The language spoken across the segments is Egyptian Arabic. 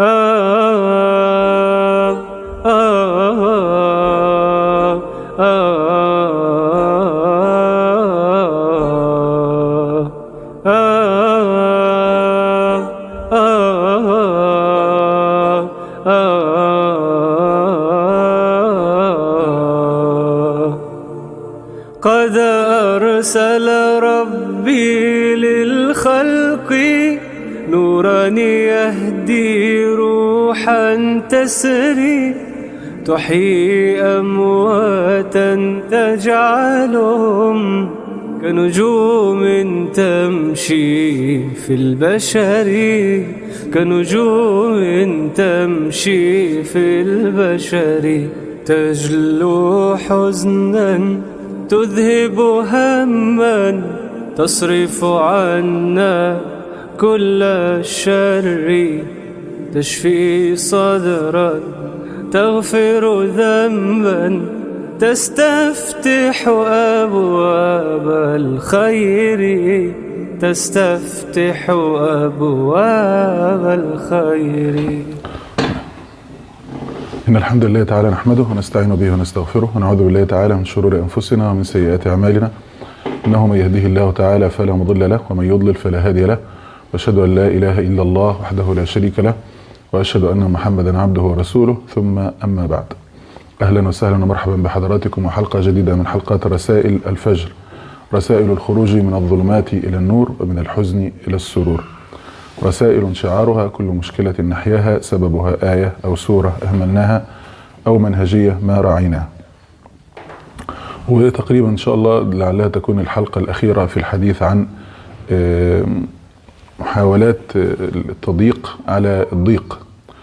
قد أرسل ربي للخلق نورا يهدي روحا تسري تحيي أمواتا تجعلهم كنجوم تمشي في البشر كنجوم تمشي في البشر تجلو حزنا تذهب هما تصرف عنا كل الشر تشفي صدرا تغفر ذنبا تستفتح أبواب الخير تستفتح أبواب الخير إن الحمد لله تعالى نحمده ونستعين به ونستغفره ونعوذ بالله تعالى من شرور أنفسنا ومن سيئات أعمالنا إنه من يهده الله تعالى فلا مضل له ومن يضلل فلا هادي له وأشهد أن لا إله إلا الله وحده لا شريك له وأشهد أن محمدا عبده ورسوله ثم أما بعد أهلا وسهلا ومرحبا بحضراتكم وحلقة جديدة من حلقات رسائل الفجر رسائل الخروج من الظلمات إلى النور ومن الحزن إلى السرور رسائل شعارها كل مشكلة نحياها سببها آية أو سورة أهملناها أو منهجية ما راعيناها وتقريبا إن شاء الله لعلها تكون الحلقة الأخيرة في الحديث عن محاولات التضييق على الضيق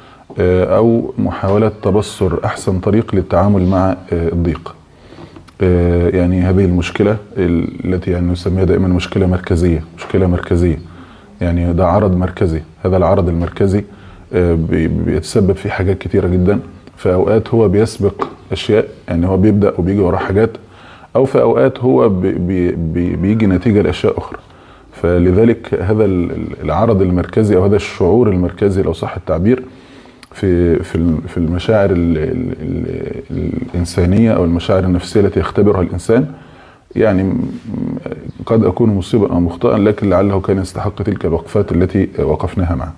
أو محاولة تبصر أحسن طريق للتعامل مع الضيق يعني هذه المشكلة التي يعني نسميها دائما مشكلة مركزية مشكلة مركزية يعني ده عرض مركزي هذا العرض المركزي بيتسبب في حاجات كتيرة جدا في أوقات هو بيسبق أشياء يعني هو بيبدأ وبيجي وراه حاجات أو في أوقات هو بي بي بيجي نتيجة لأشياء أخرى فلذلك هذا العرض المركزي أو هذا الشعور المركزي لو صح التعبير في في في المشاعر ال ال ال الإنسانية أو المشاعر النفسية التي يختبرها الإنسان يعني قد أكون مصيبا أو مخطئا لكن لعله كان يستحق تلك الوقفات التي وقفناها معه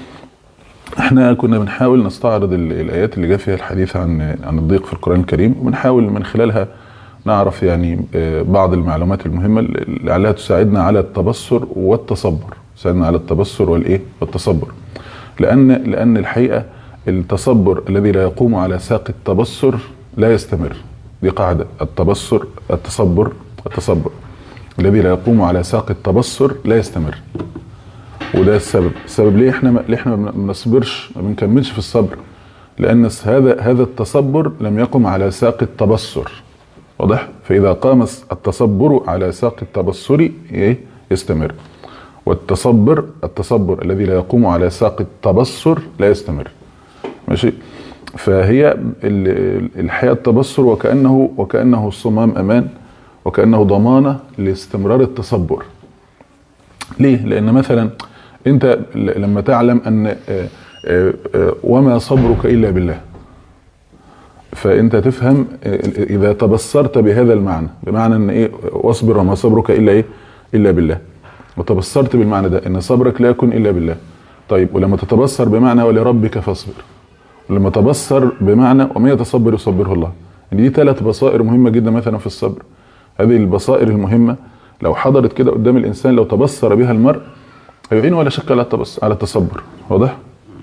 احنا كنا بنحاول نستعرض الآيات اللي جاء فيها الحديث عن عن الضيق في القرآن الكريم وبنحاول من خلالها نعرف يعني بعض المعلومات المهمة اللي لعلها تساعدنا على التبصر والتصبر تساعدنا على التبصر والإيه والتصبر لأن لأن الحقيقة التصبر الذي لا يقوم على ساق التبصر لا يستمر دي قاعدة التبصر التصبر التصبر الذي لا يقوم على ساق التبصر لا يستمر وده السبب السبب ليه احنا ليه احنا ما بنصبرش ما بنكملش في الصبر لان هذا هذا التصبر لم يقم على ساق التبصر واضح فاذا قام التصبر على ساق التبصر ايه يستمر والتصبر التصبر الذي لا يقوم على ساق التبصر لا يستمر ماشي فهي الحقيقه التبصر وكانه وكانه الصمام امان وكانه ضمانه لاستمرار التصبر ليه لان مثلا انت لما تعلم ان وما صبرك الا بالله فانت تفهم اذا تبصرت بهذا المعنى بمعنى ان ايه واصبر وما صبرك الا ايه الا بالله وتبصرت بالمعنى ده ان صبرك لا يكون الا بالله طيب ولما تتبصر بمعنى ولربك فاصبر ولما تبصر بمعنى ومن يتصبر يصبره الله يعني دي ثلاث بصائر مهمه جدا مثلا في الصبر هذه البصائر المهمه لو حضرت كده قدام الانسان لو تبصر بها المرء هيعينه ولا شك على التبصر على التصبر واضح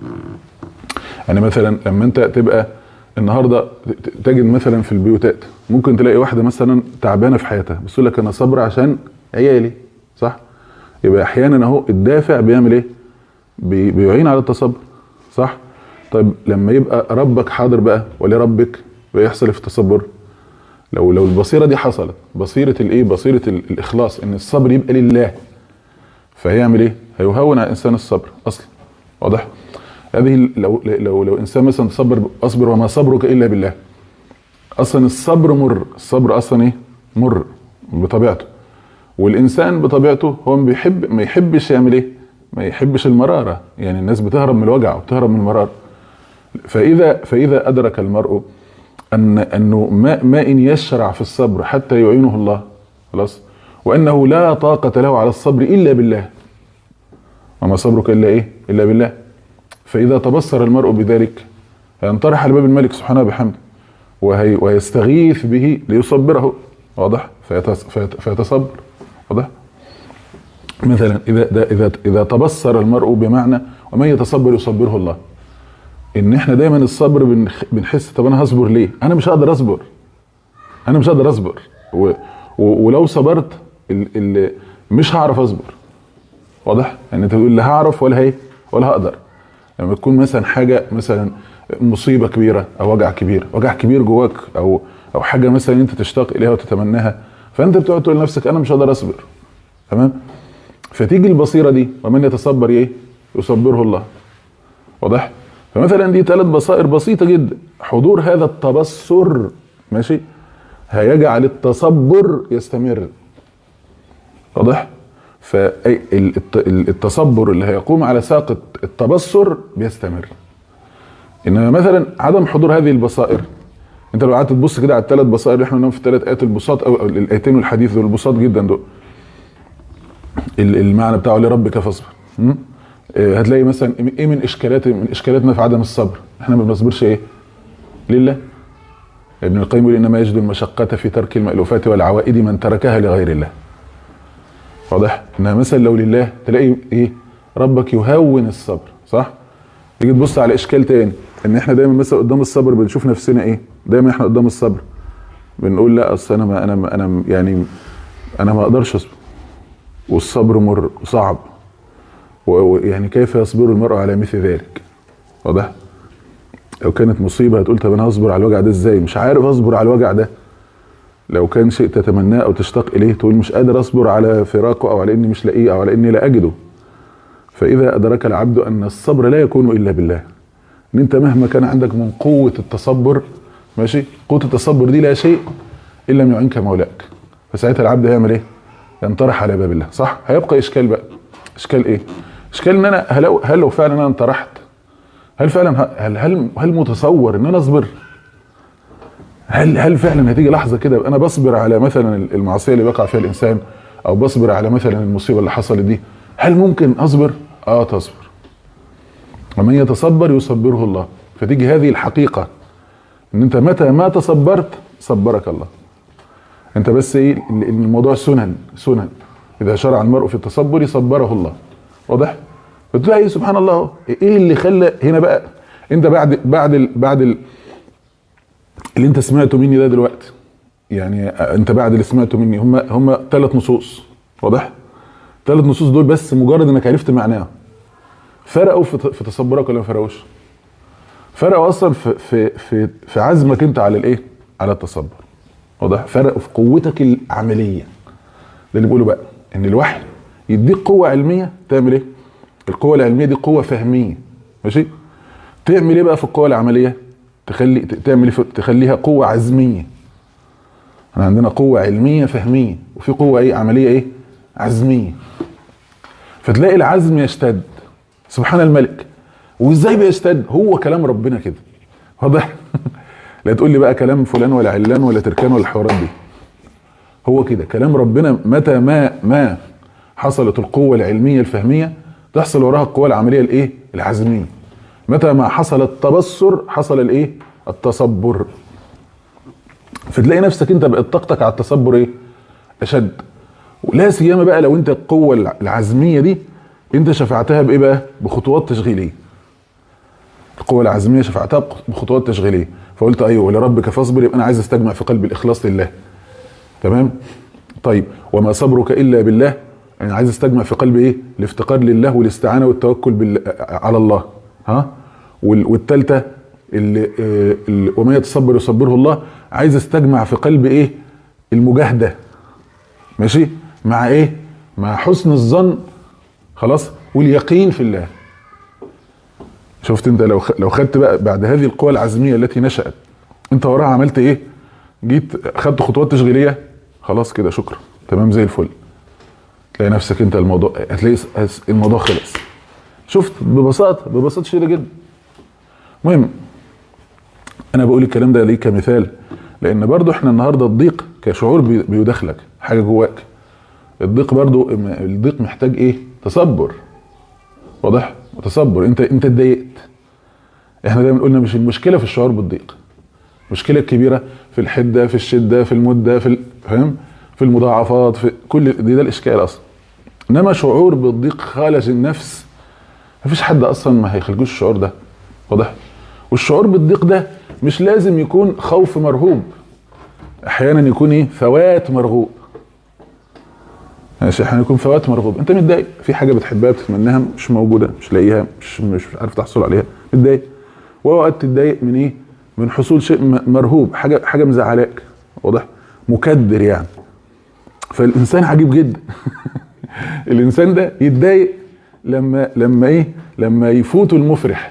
يعني مثلا لما انت تبقى النهارده تجد مثلا في البيوتات ممكن تلاقي واحده مثلا تعبانه في حياتها بس لك انا صبر عشان عيالي صح يبقى احيانا اهو الدافع بيعمل ايه بي بيعين على التصبر صح طيب لما يبقى ربك حاضر بقى ولربك ويحصل في التصبر لو لو البصيره دي حصلت بصيره الايه بصيره الاخلاص ان الصبر يبقى لله فهيعمل ايه هيهون على الانسان الصبر اصلا واضح هذه لو لو لو انسان مثلا تصبر اصبر وما صبرك الا بالله اصلا الصبر مر الصبر اصلا ايه مر بطبيعته والانسان بطبيعته هو ما بيحب ما يحبش يعمل ايه ما يحبش المراره يعني الناس بتهرب من الوجع وبتهرب من المراره فاذا فاذا ادرك المرء ان انه ما ما ان يشرع في الصبر حتى يعينه الله خلاص وانه لا طاقه له على الصبر الا بالله وما صبرك الا ايه الا بالله فاذا تبصر المرء بذلك ينطرح على باب الملك سبحانه وبحمده وهي ويستغيث به ليصبره واضح فيتس فيت فيتصبر واضح مثلا اذا ده اذا اذا تبصر المرء بمعنى ومن يتصبر يصبره الله ان احنا دايما الصبر بنخ- بنحس طب انا هصبر ليه انا مش هقدر اصبر انا مش هقدر اصبر و و ولو صبرت ال ال مش هعرف اصبر واضح يعني انت بتقول لا هعرف ولا هي ولا هقدر لما تكون مثلا حاجه مثلا مصيبه كبيره او وجع كبير وجع كبير جواك او او حاجه مثلا انت تشتاق اليها وتتمناها فانت بتقعد تقول لنفسك انا مش هقدر اصبر تمام فتيجي البصيره دي ومن يتصبر ايه يصبره الله واضح فمثلا دي ثلاث بصائر بسيطه جدا حضور هذا التبصر ماشي هيجعل التصبر يستمر واضح فالتصبر اللي هيقوم على ساق التبصر بيستمر انما مثلا عدم حضور هذه البصائر انت لو قعدت تبص كده على الثلاث بصائر اللي احنا قلناهم في الثلاث ايات البساط او أو الايتين والحديث دول البساط جدا دول ال- المعنى بتاعه لربك فاصبر م? آه، هتلاقي مثلا ايه من اشكالات من اشكالاتنا في عدم الصبر احنا ما بنصبرش ايه لله ابن القيم يقول انما يجد المشقة في ترك المألوفات والعوائد من تركها لغير الله واضح انها مثلا لو لله تلاقي ايه ربك يهون الصبر صح تيجي تبص على اشكال تاني ان احنا دايما مثلا قدام الصبر بنشوف نفسنا ايه دايما احنا قدام الصبر بنقول لا اصل انا ما انا ما انا يعني انا ما اقدرش اصبر والصبر مر وصعب و- ويعني كيف يصبر المرء على مثل ذلك واضح لو كانت مصيبه هتقول طب انا هصبر على الوجع ده ازاي مش عارف اصبر على الوجع ده لو كان شيء تتمناه او تشتاق اليه تقول مش قادر اصبر على فراقه او على اني مش لاقيه او على اني لا اجده فاذا ادرك العبد ان الصبر لا يكون الا بالله ان انت مهما كان عندك من قوه التصبر ماشي قوه التصبر دي لا شيء ان لم يعينك مولاك فساعتها العبد هيعمل ايه ينطرح على باب الله صح هيبقى اشكال بقى اشكال ايه اشكال ان انا هل, هل لو فعلا انا انطرحت هل فعلا ه- هل هل هل متصور ان انا اصبر هل هل فعلا هتيجي لحظه كده انا بصبر على مثلا المعصيه اللي بيقع فيها الانسان او بصبر على مثلا المصيبه اللي حصلت دي هل ممكن اصبر اه تصبر ومن يتصبر يصبره الله فتيجي هذه الحقيقه ان انت متى ما تصبرت صبرك الله انت بس ايه ال- الموضوع سنن سنن اذا شرع المرء في التصبر صبره الله واضح فتلاقي سبحان الله ايه اللي خلى هنا بقى انت بعد بعد ال بعد ال اللي انت سمعته مني ده دلوقتي يعني انت بعد اللي سمعته مني هم هم ثلاث نصوص واضح ثلاث نصوص دول بس مجرد انك عرفت معناها فرقوا في في تصبرك ولا ما فرقوش فرقوا اصلا في في في في عزمك انت على الايه على التصبر واضح فرقوا في قوتك العمليه ده اللي بيقولوا بقى ان الوحي يديك قوه علميه تعمل ايه القوه العلميه دي قوه فهميه ماشي تعمل ايه بقى في القوه العمليه تخلي ت- تعمل إيه في- تخليها قوه عزميه احنا عندنا قوه علميه فهميه وفي قوه ايه عمليه ايه عزميه فتلاقي العزم يشتد سبحان الملك وازاي بيشتد هو كلام ربنا كده واضح لا تقول لي بقى كلام فلان ولا علان ولا تركان ولا الحوارات دي هو كده كلام ربنا متى ما ما حصلت القوة العلمية الفهمية تحصل وراها القوة العملية الايه العزمية متى ما حصل التبصر حصل الايه التصبر فتلاقي نفسك انت بقت طاقتك على التصبر ايه اشد ولا سيما بقى لو انت القوة الع- العزمية دي انت شفعتها بايه بقى بخطوات تشغيلية القوة العزمية شفعتها بخ- بخطوات تشغيلية فقلت ايوه لربك فاصبر يبقى انا عايز استجمع في قلبي الاخلاص لله تمام طيب وما صبرك الا بالله يعني عايز استجمع في قلبي ايه الافتقار لله والاستعانه والتوكل بال... على الله ها وال... والثالثه اللي... آه، اللي... وما يتصبر يصبره الله عايز استجمع في قلبي ايه المجاهده ماشي مع ايه مع حسن الظن خلاص واليقين في الله شفت انت لو خ... لو خدت بقى بعد هذه القوى العزميه التي نشأت انت وراها عملت ايه جيت خدت خطوات تشغيليه خلاص كده شكرا تمام زي الفل تلاقي نفسك انت الموضوع هتلاقي س- الموضوع خلص شفت ببساطه ببساطه شديده جدا المهم انا بقول الكلام ده ليه كمثال لان برضو احنا النهارده الضيق كشعور بي- بيدخلك حاجه جواك الضيق برضو الضيق محتاج ايه تصبر واضح تصبر انت انت اتضايقت احنا دايما قلنا مش المشكله في الشعور بالضيق المشكله الكبيره في الحده في الشده في المده في ال- فاهم في المضاعفات في كل دي ده الاشكال اصلا انما شعور بالضيق خالص النفس مفيش حد اصلا ما هيخلقوش الشعور ده واضح والشعور بالضيق ده مش لازم يكون خوف مرهوب احيانا يكون ايه فوات مرغوب ماشي احيانا يكون فوات مرغوب انت متضايق في حاجه بتحبها بتتمناها مش موجوده مش لاقيها مش مش عارف تحصل عليها متضايق واوقات تتضايق من ايه من حصول شيء م- مرهوب حاجه حاجه مزعلاك واضح مكدر يعني فالانسان عجيب جدا الانسان ده يتضايق لما لما ايه لما يفوته المفرح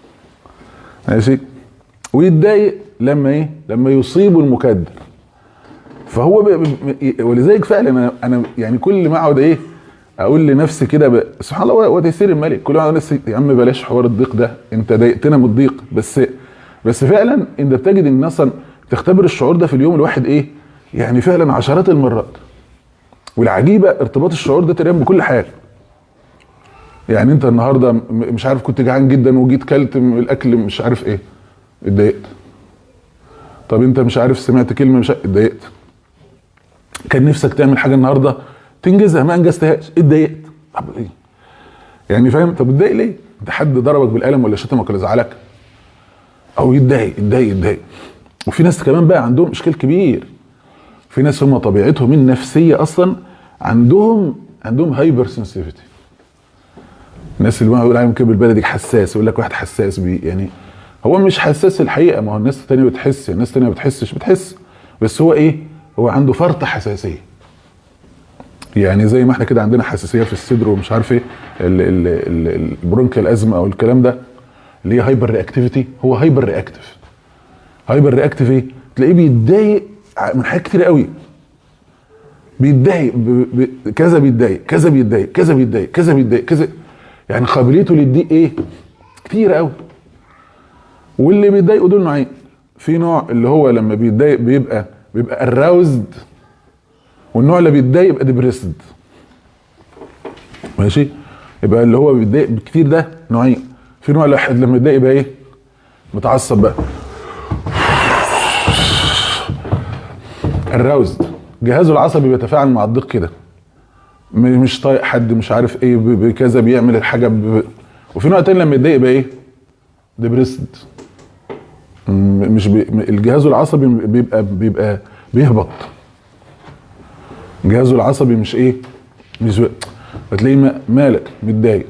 ماشي ويتضايق لما ايه لما يصيبه المكدر فهو ب... ب... ولذلك فعلا انا انا يعني كل ما اقعد ايه اقول لنفسي كده ب... سبحان الله هو تيسير الملك كل ما اقعد نفسي يا عم بلاش حوار الضيق ده انت ضايقتنا من الضيق بس بس فعلا انت بتجد ان اصلا تختبر الشعور ده في اليوم الواحد ايه يعني فعلا عشرات المرات والعجيبه ارتباط الشعور ده تقريبا بكل حاجه يعني انت النهارده م- مش عارف كنت جعان جدا وجيت كلت من الاكل مش عارف ايه اتضايقت طب انت مش عارف سمعت كلمه مش عارف- اتضايقت كان نفسك تعمل حاجه النهارده تنجزها ما انجزتهاش اتضايقت طب ايه يعني فاهم طب اتضايق ليه انت حد ضربك بالقلم ولا شتمك ولا زعلك او يتضايق يتضايق يتضايق وفي ناس كمان بقى عندهم اشكال كبير في ناس هم طبيعتهم النفسيه اصلا عندهم عندهم هايبر سنسيفيتي الناس اللي ما بيقول عليهم كده بالبلدي حساس يقول لك واحد حساس بي يعني هو مش حساس الحقيقه ما هو الناس التانية بتحس الناس التانية ما بتحسش بتحس بس هو ايه هو عنده فرط حساسيه يعني زي ما احنا كده عندنا حساسيه في الصدر ومش عارف ايه ال- ال- ال- البرونكيال ازمه او الكلام ده اللي هي هايبر رياكتيفيتي هو هايبر رياكتيف هايبر رياكتيف ايه تلاقيه بيتضايق ع- من حاجات كتير قوي بيتضايق ب- ب- كذا بيتضايق كذا بيتضايق كذا بيتضايق كذا بيتضايق كذا يعني قابليته للضيق ايه كتير قوي واللي بيتضايقوا دول نوعين في نوع اللي هو لما بيتضايق بيبقى بيبقى اراوزد والنوع اللي بيتضايق يبقى ديبريسد ماشي يبقى اللي هو بيتضايق كتير ده نوعين في نوع واحد لما يتضايق يبقى ايه متعصب بقى الراوزد جهازه العصبي بيتفاعل مع الضيق كده م- مش طايق حد مش عارف ايه ب- بكذا بيعمل الحاجه ب... وفي نوع تاني لما يتضايق يبقى ايه ديبريسد م- مش بي... م- الجهاز العصبي بيبقى بيبقى بيهبط جهازه العصبي مش ايه مش بي... فتلاقيه ما- مالك متضايق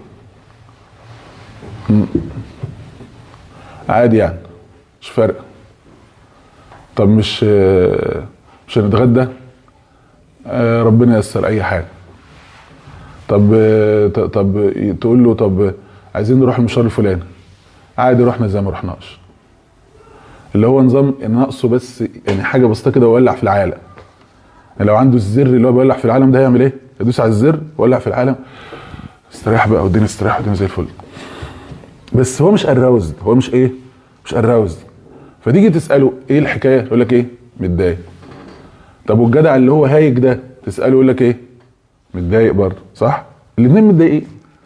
م. عادي يعني مش فارقه طب مش آه، مش هنتغدى آه، ربنا ييسر اي حاجه طب آه، ط- طب تقول له طب عايزين نروح المشوار الفلاني عادي رحنا زي ما رحناش اللي هو نظام ان ناقصه بس يعني حاجه بسيطه كده ويولع في العالم يعني لو عنده الزر اللي هو بيولع في العالم ده هيعمل ايه؟ يدوس على الزر ويولع في العالم استريح بقى والدنيا استريح والدنيا زي الفل بس هو مش اراوزد هو مش ايه؟ مش اراوزد فتيجي تساله ايه الحكايه؟ يقول لك ايه؟ متضايق طب والجدع اللي هو هايج ده تساله يقول لك ايه؟ متضايق برضه صح؟ الاثنين متضايقين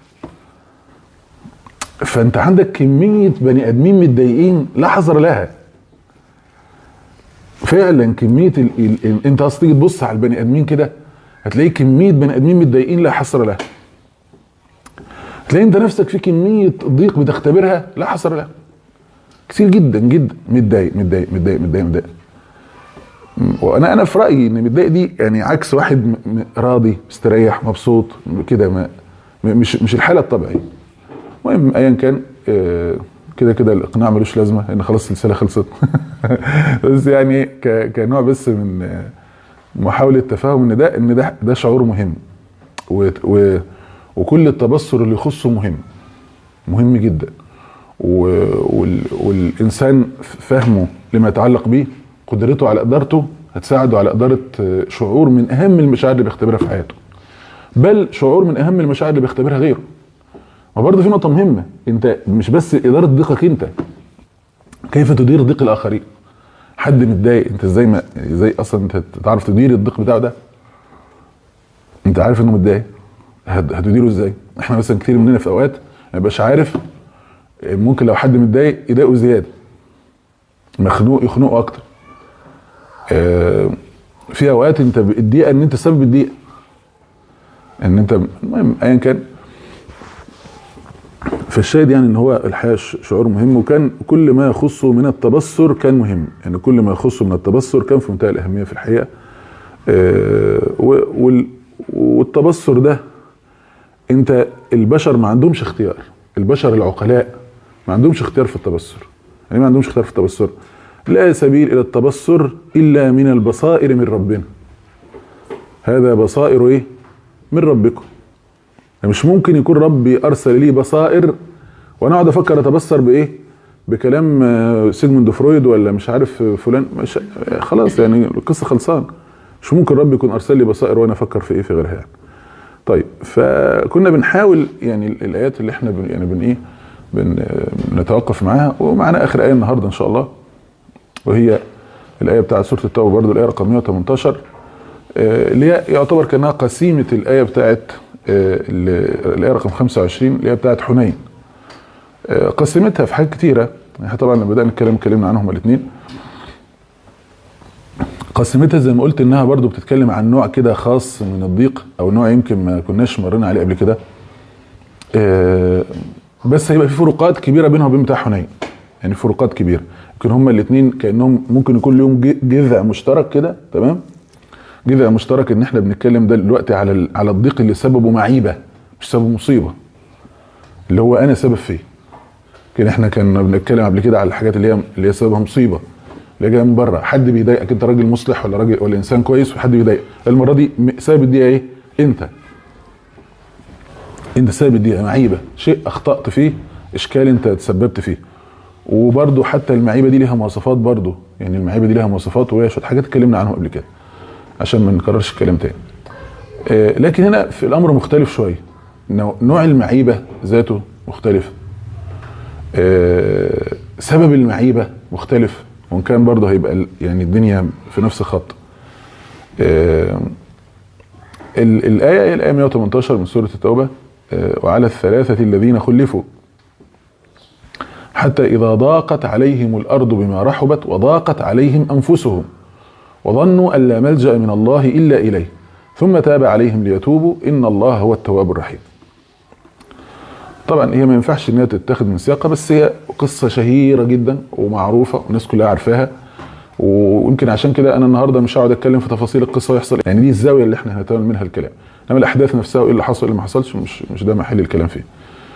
فانت عندك كميه بني ادمين متضايقين لا حظر لها فعلا كميه ال... ال... ال... انت اصل تيجي تبص على البني ادمين كده هتلاقي كميه بني ادمين متضايقين لا حصر لها تلاقي انت نفسك في كميه ضيق بتختبرها لا حصر لها كتير جدا جدا متضايق متضايق متضايق متضايق متضايق م- وانا انا في رايي ان متضايق دي يعني عكس واحد م- م- راضي مستريح مبسوط م- كده ما م- مش مش الحاله الطبيعيه المهم ايا كان آه، كده كده الاقناع ملوش لازمه لان خلاص السلسله خلصت بس يعني ك- كنوع بس من آه، محاوله تفاهم ان ده ان ده ده شعور مهم و و وكل التبصر اللي يخصه مهم مهم جدا و- وال والانسان فهمه لما يتعلق به قدرته على ادارته هتساعده على اداره آه، شعور من اهم المشاعر اللي بيختبرها في حياته بل شعور من اهم المشاعر اللي بيختبرها غيره وبرضه في نقطه مهمه انت مش بس اداره ضيقك انت كيف تدير ضيق الاخرين حد متضايق انت ازاي ما ازاي اصلا انت تعرف تدير الضيق بتاعه ده انت عارف انه متضايق هت- هتديره ازاي احنا مثلا كتير مننا في اوقات ما يبقاش عارف ممكن لو حد متضايق يضايقه زياده مخنوق يخنقه اكتر آه، في اوقات انت ب- الدقيقه ان انت سبب الدقيقه ان انت المهم ايا كان فالشاهد يعني ان هو الحقيقه ش- شعور مهم وكان كل ما يخصه من التبصر كان مهم يعني كل ما يخصه من التبصر كان في منتهى الاهميه في الحقيقه آه، و- وال- والتبصر ده انت البشر ما عندهمش اختيار البشر العقلاء ما عندهمش اختيار في التبصر يعني ما عندهمش اختيار في التبصر لا سبيل الى التبصر الا من البصائر من ربنا هذا بصائر ايه من ربكم مش ممكن يكون ربي ارسل لي بصائر وانا اقعد افكر اتبصر بايه بكلام آه، سيجموند فرويد ولا مش عارف فلان مش آه، خلاص يعني القصه خلصان مش ممكن ربي يكون ارسل لي بصائر وانا افكر في ايه في غيرها يعني طيب فكنا بنحاول يعني ال- الايات اللي احنا بن يعني بن ايه بن نتوقف معاها ومعانا اخر ايه النهارده ان شاء الله وهي الايه بتاعت سوره التوبه برضو الايه رقم 118 آه، اللي هي يعتبر كانها قسيمه الايه بتاعت آه، ال- الايه رقم 25 اللي هي بتاعت حنين آه، قسمتها في حاجات كتيره احنا طبعا لما بدانا نتكلم اتكلمنا عنهم الاثنين قسمتها زي ما قلت انها برضو بتتكلم عن نوع كده خاص من الضيق او نوع يمكن ما كناش مرينا عليه قبل كده آه، بس هيبقى في فروقات كبيره بينها وبين بتاع حنين يعني فروقات كبيره يمكن هما الاثنين كانهم ممكن يكون لهم ج- جذع مشترك كده تمام جذع مشترك ان احنا بنتكلم ده دلوقتي على ال- على الضيق اللي سببه معيبه مش سببه مصيبه اللي هو انا سبب فيه كده احنا كنا بنتكلم قبل كده على الحاجات اللي هي اللي هي سببها مصيبه اللي جايه من بره حد بيضايقك انت راجل مصلح ولا راجل ولا انسان كويس وحد بيضايقك المره دي م- سبب الدقيقه ايه انت انت سبب الدقيقه معيبه شيء اخطات فيه اشكال انت تسببت فيه وبرده حتى المعيبه دي ليها مواصفات برده يعني المعيبه دي ليها مواصفات وهي شويه حاجات اتكلمنا عنهم قبل كده عشان ما نكررش الكلام تاني آه، لكن هنا في الامر مختلف شويه نوع- نوع المعيبه ذاته مختلف آه، سبب المعيبه مختلف وان كان برضه هيبقى ال- يعني الدنيا في نفس الخط آه، ال- الايه هي الايه 118 من سوره التوبه آه، وعلى الثلاثه الذين خلفوا حتى اذا ضاقت عليهم الارض بما رحبت وضاقت عليهم انفسهم وظنوا ان لا ملجا من الله الا اليه ثم تاب عليهم ليتوبوا ان الله هو التواب الرحيم طبعا هي ما ينفعش ان هي تتاخد من سياقها بس هي قصه شهيره جدا ومعروفه والناس كلها عارفاها ويمكن عشان كده انا النهارده مش هقعد اتكلم في تفاصيل القصه ويحصل يعني دي الزاويه اللي احنا هنتناول منها الكلام انما الاحداث نفسها وايه اللي حصل وايه اللي ما حصلش مش مش ده محل الكلام فيه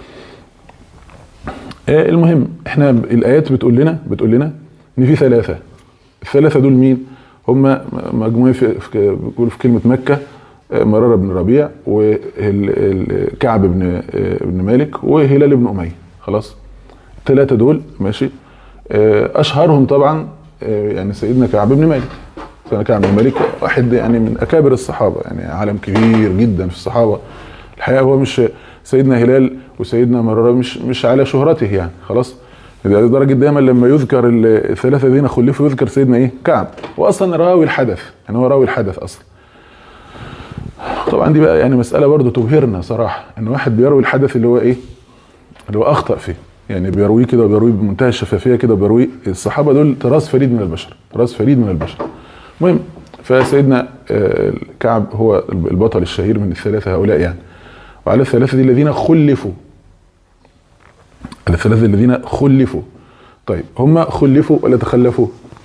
آه، المهم احنا ب- الايات بتقول لنا بتقول لنا ان في ثلاثه الثلاثه دول مين هم مجموعين في في- بيقولوا في كلمه مكه آه، مراره بن ربيع وكعب بن آه، بن مالك وهلال بن اميه خلاص الثلاثه دول ماشي آه، اشهرهم طبعا آه، يعني سيدنا كعب بن مالك سيدنا كعب بن مالك واحد يعني من اكابر الصحابه يعني عالم كبير جدا في الصحابه الحقيقه هو مش سيدنا هلال وسيدنا مراره مش مش على شهرته يعني خلاص لدرجه دايما لما يذكر ال- الثلاثه الذين خلفوا يذكر سيدنا ايه كعب واصلا راوي الحدث يعني هو راوي الحدث اصلا طبعا دي بقى يعني مساله برضو تبهرنا صراحه ان واحد بيروي الحدث اللي هو ايه اللي هو اخطا فيه يعني بيرويه كده وبيرويه بمنتهى الشفافيه كده وبيرويه الصحابه دول طراز فريد من البشر طراز فريد من البشر المهم فسيدنا آه، كعب هو البطل الشهير من الثلاثه هؤلاء يعني وعلى الثلاثه الذين خلفوا على الثلاثه الذين خلفوا طيب هم خلفوا ولا تخلفوا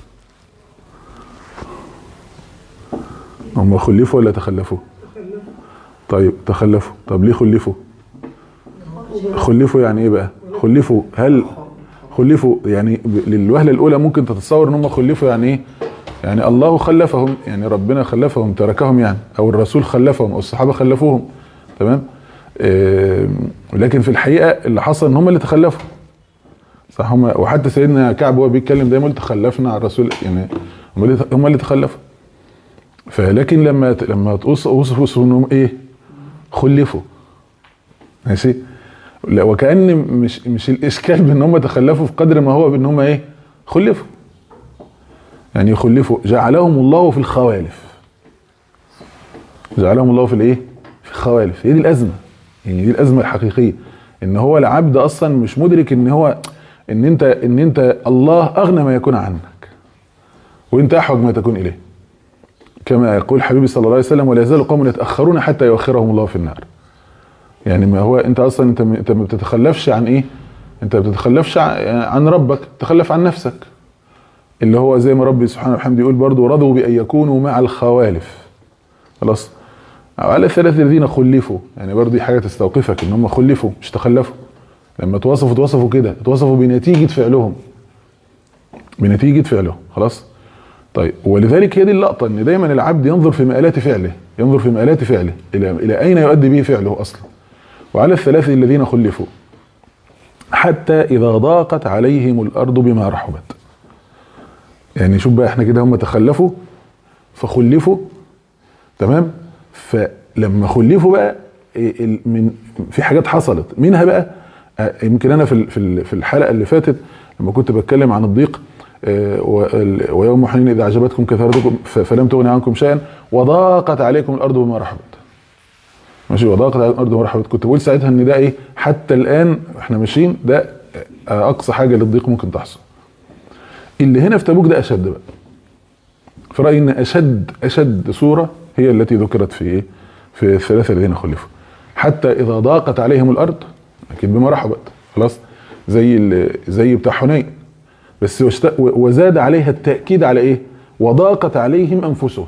هم خلفوا ولا تخلفوا طيب تخلفوا طب ليه خلفوا خلفوا يعني ايه بقى خلفوا هل خلفوا يعني ب- للوهله الاولى ممكن تتصور ان هم خلفوا يعني ايه يعني الله خلفهم يعني ربنا خلفهم تركهم يعني او الرسول خلفهم او الصحابه خلفوهم تمام آم، لكن في الحقيقه اللي حصل ان هم اللي تخلفوا صح هم وحتى سيدنا كعب وهو بيتكلم دايما يقول تخلفنا على الرسول يعني هم اللي هم اللي تخلفوا فلكن لما ت- لما توصف وصفوا انهم ايه خلفوا ماشي لا وكأن مش مش الاشكال بان هم تخلفوا في قدر ما هو بان هم ايه خلفوا يعني يخلفوا جعلهم الله في الخوالف جعلهم الله في الايه في الخوالف هي دي الازمه يعني دي الازمه الحقيقيه ان هو العبد اصلا مش مدرك ان هو ان انت ان انت الله اغنى ما يكون عنك وانت احوج ما تكون اليه كما يقول حبيبي صلى الله عليه وسلم ولا يزال قوم يتاخرون حتى يؤخرهم الله في النار يعني ما هو انت اصلا انت انت ما بتتخلفش عن ايه انت ما بتتخلفش عن عن ربك تخلف عن نفسك اللي هو زي ما ربي سبحانه وبحمده يقول برضه رضوا بان يكونوا مع الخوالف خلاص على الثلاثه الذين خلفوا يعني برضه دي حاجه تستوقفك ان هم خلفوا مش تخلفوا لما توصفوا توصفوا كده توصفوا بنتيجه فعلهم بنتيجه فعلهم خلاص طيب ولذلك هي دي اللقطه ان دايما العبد ينظر في مآلات فعله ينظر في مآلات فعله الى الى اين يؤدي به فعله اصلا وعلى الثلاثه الذين خلفوا حتى اذا ضاقت عليهم الارض بما رحبت يعني شوف بقى احنا كده هم تخلفوا فخلفوا تمام فلما خلفوا بقى ال- من في حاجات حصلت منها بقى آه، يمكن انا في ال- في ال- في الحلقه اللي فاتت لما كنت بتكلم عن الضيق آه، وال- ويوم حنين اذا اعجبتكم كثرتكم ف- فلم تغن عنكم شيئا وضاقت عليكم الارض بما رحبت ماشي وضاقت عليكم الارض بما رحبت كنت بقول ساعتها ان ده ايه حتى الان احنا ماشيين ده آه، اقصى حاجه للضيق ممكن تحصل اللي هنا في تبوك ده اشد بقى في رايي ان اشد اشد صوره هي التي ذكرت في ايه في الثلاثه الذين خلفوا حتى اذا ضاقت عليهم الارض اكيد بما رحبت خلاص زي ال- زي بتاع حنين بس واشت- وزاد عليها التاكيد على ايه وضاقت عليهم انفسهم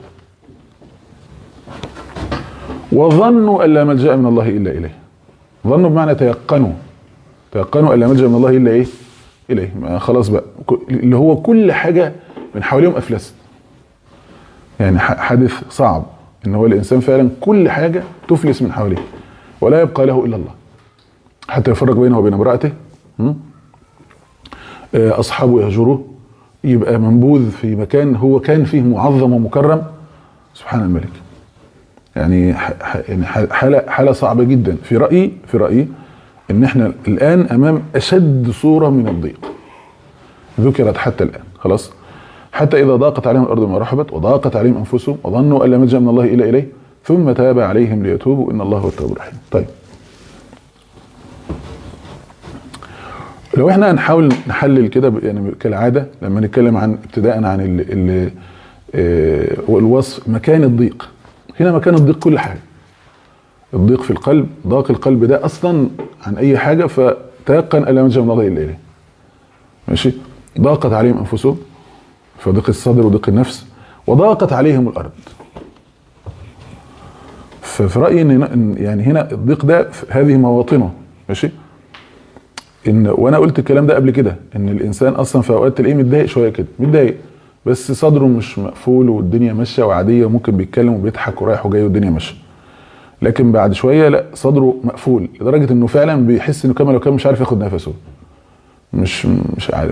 وظنوا ان لا ملجا من الله الا اليه ظنوا بمعنى تيقنوا تيقنوا ان لا ملجا من الله الا ايه اليه ما خلاص بقى ك- اللي هو كل حاجه من حواليهم افلست يعني ح- حادث صعب ان هو الانسان فعلا كل حاجه تفلس من حواليه ولا يبقى له الا الله حتى يفرق بينه وبين امراته م? آه، اصحابه يهجروه يبقى منبوذ في مكان هو كان فيه معظم ومكرم سبحان الملك يعني ح- ح- يعني ح- حاله حاله صعبه جدا في رايي في رايي ان احنا الان امام اشد صوره من الضيق ذكرت حتى الان خلاص حتى اذا ضاقت عليهم الارض بما رحبت وضاقت عليهم انفسهم وظنوا ان لا ملجا من الله الا اليه ثم تاب عليهم ليتوبوا ان الله هو التواب الرحيم طيب لو احنا هنحاول نحلل كده ب- يعني كالعاده لما نتكلم عن ابتداء عن ال ال آه، الوصف مكان الضيق هنا مكان الضيق كل حاجه الضيق في القلب ضاق القلب ده اصلا عن اي حاجه فتيقن ان لا ملجا من الله الا اليه ماشي ضاقت عليهم انفسهم فضيق الصدر وضيق النفس وضاقت عليهم الارض ففي رايي ان إن يعني هنا الضيق ده في هذه مواطنه ماشي ان وانا قلت الكلام ده قبل كده ان الانسان اصلا في اوقات تلاقيه متضايق شويه كده متضايق بس صدره مش مقفول والدنيا ماشيه وعاديه وممكن بيتكلم وبيضحك ورايح وجاي والدنيا ماشيه لكن بعد شويه لا صدره مقفول لدرجه انه فعلا بيحس انه كما لو كان مش عارف ياخد نفسه مش مش عارف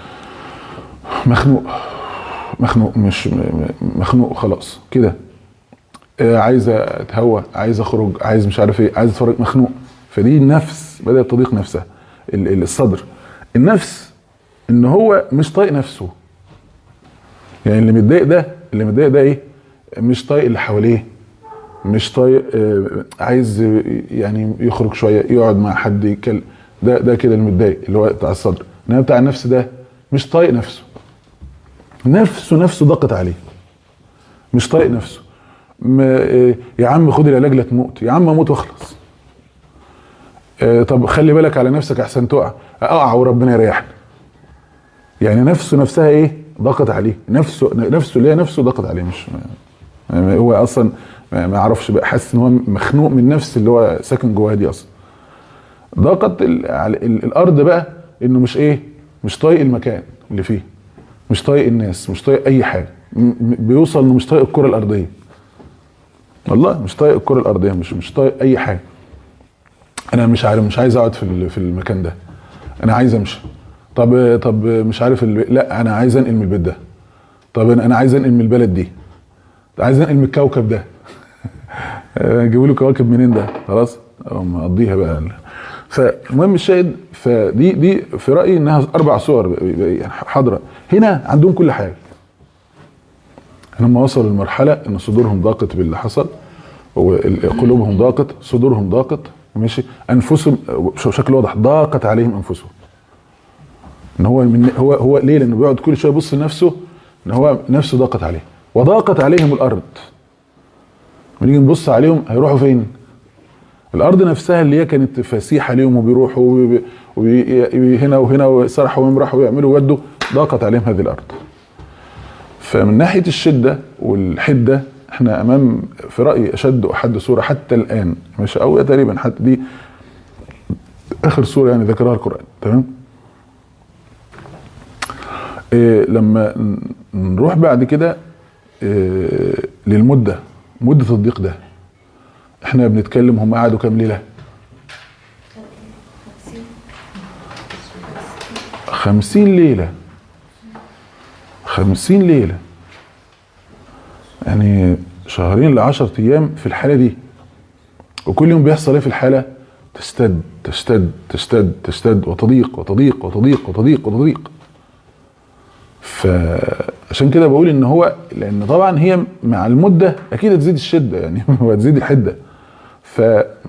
مخنوق مخنوق مش م- م- مخنوق خلاص كده آه، عايز اتهوى عايز اخرج عايز مش عارف ايه عايز اتفرج مخنوق فدي النفس بدات تضيق نفسها ال- ال- الصدر النفس ان هو مش طايق نفسه يعني اللي متضايق ده اللي متضايق ده ايه مش طايق اللي حواليه مش طايق آه، عايز يعني يخرج شويه يقعد مع حد يتكلم ده ده كده المتضايق اللي هو بتاع الصدر انما بتاع النفس ده مش طايق نفسه نفسه نفسه ضاقت عليه مش طايق نفسه ما إيه، يا عم خد العلاج لا تموت يا عم اموت واخلص آه، طب خلي بالك على نفسك احسن تقع اقع وربنا يريحنا يعني نفسه نفسها ايه ضاقت عليه نفسه نفسه اللي هي نفسه ضاقت عليه مش ما- هو اصلا ما ما يعرفش بقى حاسس ان هو مخنوق من نفس اللي هو ساكن جواها دي اصلا ضاقت ال- على- ال- الارض بقى انه مش ايه مش طايق المكان اللي فيه مش طايق الناس مش طايق اي حاجه م- م- بيوصل انه مش طايق الكره الارضيه والله مش طايق الكره الارضيه مش مش طايق اي حاجه انا مش عارف مش عايز اقعد في ال- في المكان ده انا عايز امشي طب طب مش عارف ال... لا انا عايز انقل من البيت ده طب انا أنا عايز انقل من البلد دي عايز انقل من الكوكب ده جيبوا له كواكب منين ده خلاص أقوم مقضيها بقى فالمهم الشاهد فدي دي في رايي انها اربع صور ب- ب- يعني حاضره هنا عندهم كل حاجه لما وصلوا لمرحله ان صدورهم ضاقت باللي حصل وقلوبهم ضاقت صدورهم ضاقت ماشي انفسهم بشكل واضح ضاقت عليهم انفسهم ان هو من هو هو ليه؟ لانه بيقعد كل شويه يبص لنفسه ان هو نفسه ضاقت عليه وضاقت عليهم الارض ونيجي نبص عليهم هيروحوا فين؟ الارض نفسها اللي هي كانت فسيحه ليهم وبيروحوا وبي- وبي- هنا وهنا ويسرحوا ويمرحوا ويعملوا ويودوا ضاقت عليهم هذه الارض. فمن ناحيه الشده والحده احنا امام في رايي اشد واحد صوره حتى الان مش او تقريبا حتى دي اخر صوره يعني ذكرها القران تمام؟ إيه لما ن- نروح بعد كده إيه للمده مده الضيق ده احنا بنتكلم هم قعدوا كام ليله؟ خمسين ليلة خمسين ليلة يعني شهرين لعشر أيام في الحالة دي وكل يوم بيحصل ايه في الحالة تشتد تشتد تشتد تشتد وتضيق وتضيق وتضيق وتضيق وتضيق فعشان كده بقول ان هو لان طبعا هي مع المده اكيد هتزيد الشده يعني وهتزيد الحده ف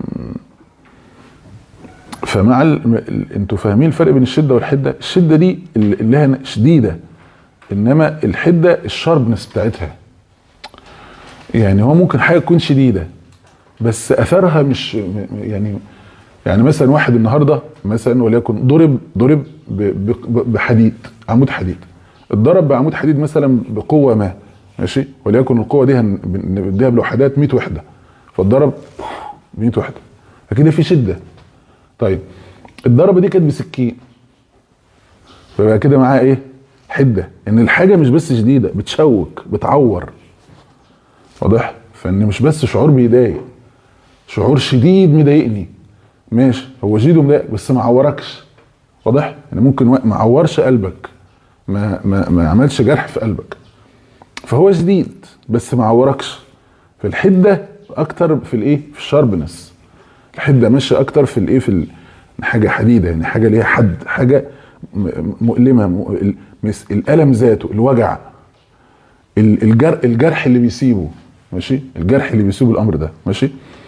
فمع ال... ال- انتوا فاهمين الفرق بين الشده والحده الشده دي اللي هي شديده انما الحده الشاربنس بتاعتها يعني هو ممكن حاجه تكون شديده بس اثرها مش م- م- يعني يعني مثلا واحد النهارده مثلا وليكن ضرب ضرب ب- ب- بحديد عمود حديد اتضرب بعمود حديد مثلا بقوه ما ماشي وليكن القوه دي هن- بنديها بالوحدات 100 وحده فاتضرب ب 100 وحده فكده في شده طيب الضربه دي كانت بسكين فبقى كده معاها ايه حده ان الحاجه مش بس شديده بتشوك بتعور واضح فان مش بس شعور بيضايق شعور شديد مضايقني ماشي هو شديد ومضايق بس ما عوركش واضح يعني ممكن وا- ما عورش قلبك ما ما ما عملش جرح في قلبك فهو شديد بس ما عوركش فالحده اكتر في الايه في الشاربنس الحده ماشيه اكتر في الايه في ال- حاجه حديده يعني حاجه ليها حد حاجه م- مؤلمه م- ال- مس- الالم ذاته الوجع ال- الجر الجرح اللي بيسيبه ماشي الجرح اللي بيسيبه الامر ده ماشي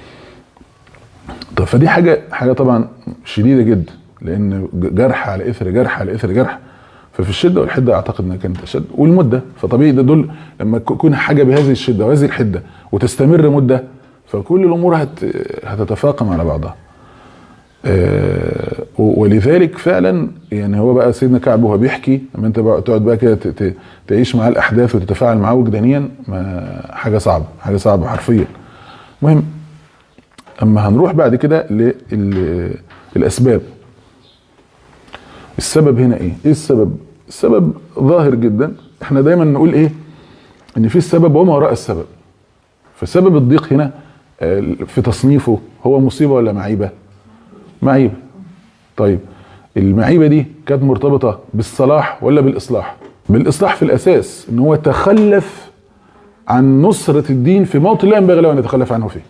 طب فدي حاجه حاجه طبعا شديده جدا لان جرح على اثر جرح على اثر جرح ففي الشده والحده اعتقد انها كانت اشد والمده فطبيعي ده دول لما تكون حاجه بهذه الشده وهذه الحده وتستمر مده فكل الامور هت هتتفاقم على بعضها آه، ولذلك فعلا يعني هو بقى سيدنا كعب وهو بيحكي لما انت بقى تقعد بقى كده ت- ت- تعيش معاه الاحداث وتتفاعل معاه وجدانيا ما حاجه صعبه حاجه صعبه حرفيا المهم اما هنروح بعد كده للاسباب السبب هنا ايه ايه السبب السبب ظاهر جدا احنا دايما نقول ايه ان في السبب وما وراء السبب فسبب الضيق هنا آه، في تصنيفه هو مصيبه ولا معيبه معيبه طيب المعيبه دي كانت مرتبطه بالصلاح ولا بالاصلاح بالاصلاح في الاساس ان هو تخلف عن نصره الدين في موطن لا ينبغي له ان يتخلف عنه فيه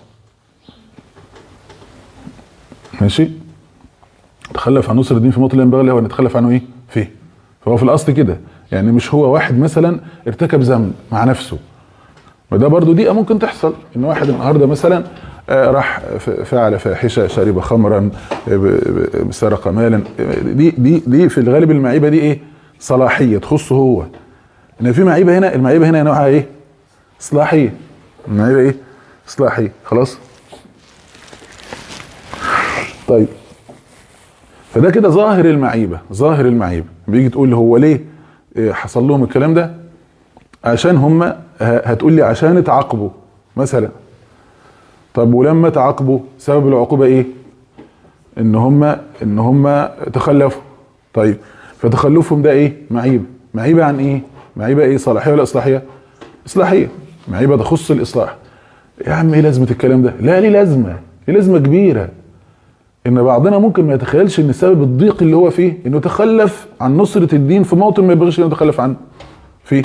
ماشي تخلف عن نصر الدين في موطن لا ينبغي له ان يتخلف عنه ايه فيه فهو في الاصل كده يعني مش هو واحد مثلا ارتكب ذنب مع نفسه وده برضو دي ممكن تحصل ان واحد النهارده مثلا آه، راح ف- فعل فاحشه شرب خمرا آه، ب- ب- سرق مالا آه، دي دي دي في الغالب المعيبه دي ايه صلاحيه تخصه هو ان في معيبه هنا المعيبه هنا نوعها ايه اصلاحيه المعيبه ايه اصلاحيه خلاص طيب فده كده ظاهر المعيبه ظاهر المعيبه بيجي تقول لي هو ليه إيه، حصل لهم الكلام ده عشان هم ه- هتقول لي عشان اتعاقبوا مثلا طب ولما تعاقبوا سبب العقوبه ايه ان هم ان هم تخلفوا طيب فتخلفهم ده ايه معيبه معيبه عن ايه معيبه ايه صلاحيه ولا اصلاحيه اصلاحيه معيبه تخص الاصلاح يا عم ايه لازمه الكلام ده لا ليه لازمه ليه لازمه كبيره ان بعضنا ممكن ما يتخيلش ان سبب الضيق اللي هو فيه انه تخلف عن نصرة الدين في موطن ما يبغيش انه يتخلف عنه فيه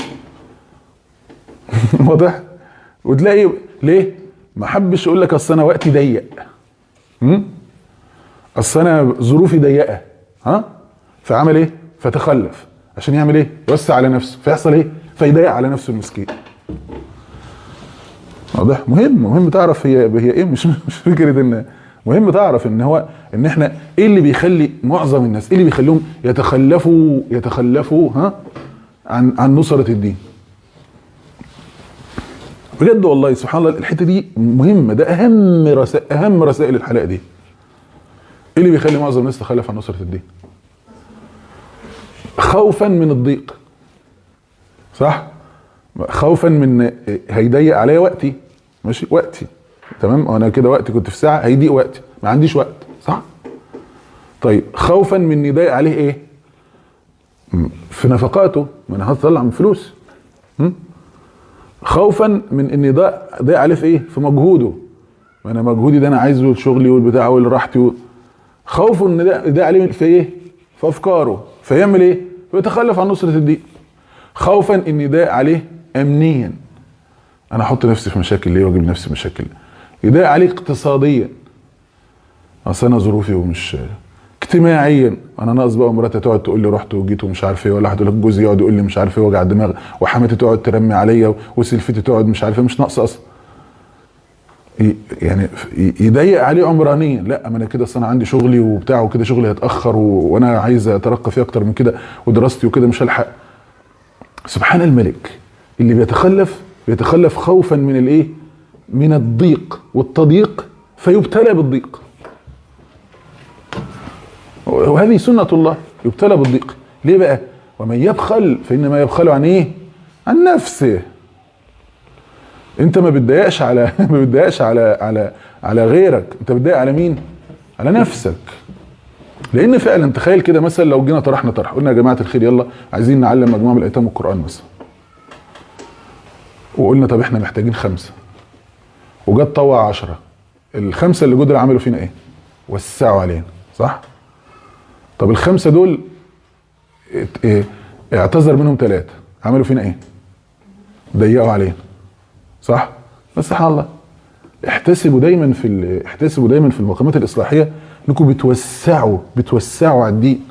واضح وتلاقي ليه ما حبش يقول لك اصل انا وقتي ضيق هم؟ اصل انا ظروفي ضيقه ها فعمل ايه فتخلف عشان يعمل ايه يوسع على نفسه فيحصل ايه فيضيق على نفسه المسكين واضح مهم مهم تعرف هي هي ايه مش مش فكره ان مهم تعرف ان هو ان احنا ايه اللي بيخلي معظم الناس ايه اللي بيخليهم يتخلفوا يتخلفوا ها عن عن نصره الدين بجد والله سبحان الله الحته دي مهمه ده اهم رسائل اهم رسائل الحلقه دي ايه اللي بيخلي معظم الناس تتخلف عن نصره الدين خوفا من الضيق صح خوفا من هيضيق عليا وقتي ماشي وقتي تمام انا كده وقتي كنت في ساعه هيضيق وقتي ما عنديش وقت صح طيب خوفا من ان يضيق عليه ايه م- في نفقاته ما انا هطلع من فلوس م? خوفا من ان يضيق ضيق عليه في ايه في مجهوده ما انا مجهودي ده انا عايزه لشغلي والبتاع ولراحتي و... خوفه ان ده ده عليه في ايه في افكاره فيعمل ايه فيتخلف عن نصره الدين خوفا ان ده عليه امنيا انا احط نفسي في مشاكل ليه واجيب نفسي مشاكل يضايق عليه اقتصاديا اصل انا ظروفي ومش اجتماعيا انا ناقص بقى مراتي تقعد تقول لي رحت وجيت ومش عارف ايه ولا واحد يقول لك جوزي يقعد يقول لي مش عارف ايه وجع دماغ وحماتي تقعد ترمي عليا وسلفتي تقعد مش عارف ايه مش ناقصه اصلا ي- يعني ي- يضيق عليه عمرانيا لا ما انا كده اصل انا عندي شغلي وبتاع وكده شغلي هيتاخر و... وانا عايز اترقى فيه اكتر من كده ودراستي وكده مش هلحق سبحان الملك اللي بيتخلف بيتخلف خوفا من الايه من الضيق والتضييق فيبتلى بالضيق وهذه سنة الله يبتلى بالضيق ليه بقى ومن يبخل فإنما يبخل عن ايه عن نفسه انت ما بتضايقش على ما بتضايقش على على على غيرك انت بتضايق على مين على نفسك لان فعلا تخيل كده مثلا لو جينا طرحنا طرح قلنا يا جماعه الخير يلا عايزين نعلم مجموعه من الايتام القران مثلا وقلنا طب احنا محتاجين خمسه وجت طوع عشرة الخمسه اللي جدر عملوا فينا ايه وسعوا علينا صح طب الخمسه دول ات- ايه اعتذر منهم ثلاثه عملوا فينا ايه ضيقوا علينا صح بس سبحان الله احتسبوا دايما في ال- احتسبوا دايما في المقامات الاصلاحيه انكم بتوسعوا بتوسعوا على الدين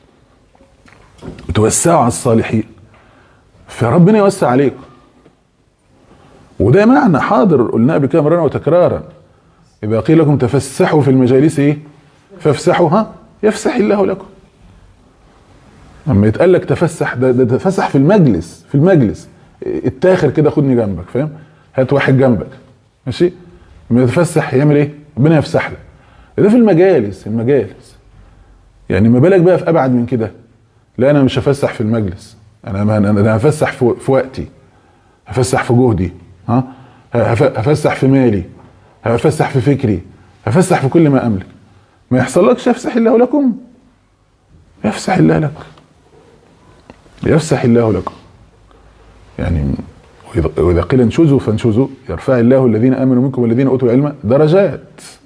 بتوسعوا على الصالحين فربنا يوسع عليكم وده معنى حاضر قلناه قبل كده مرارا وتكرارا اذا قيل لكم تفسحوا في المجالس ايه فافسحوا ها يفسح الله لكم لما يتقال لك تفسح ده, ده تفسح في المجلس في المجلس اتاخر كده خدني جنبك فاهم هات واحد جنبك ماشي لما يتفسح يعمل ايه ربنا يفسح لك ده في المجالس المجالس يعني ما بالك بقى في ابعد من كده لا انا مش هفسح في المجلس انا ما انا أنا هفسح في, في وقتي هفسح في جهدي ها هف- هفسح في مالي هفسح في فكري هفسح في كل ما املك ما يحصلكش يفسح الله لكم يفسح الله لك يفسح الله لكم يعني وإذا- واذا قيل انشزوا فانشزوا يرفع الله الذين امنوا منكم والذين اوتوا العلم درجات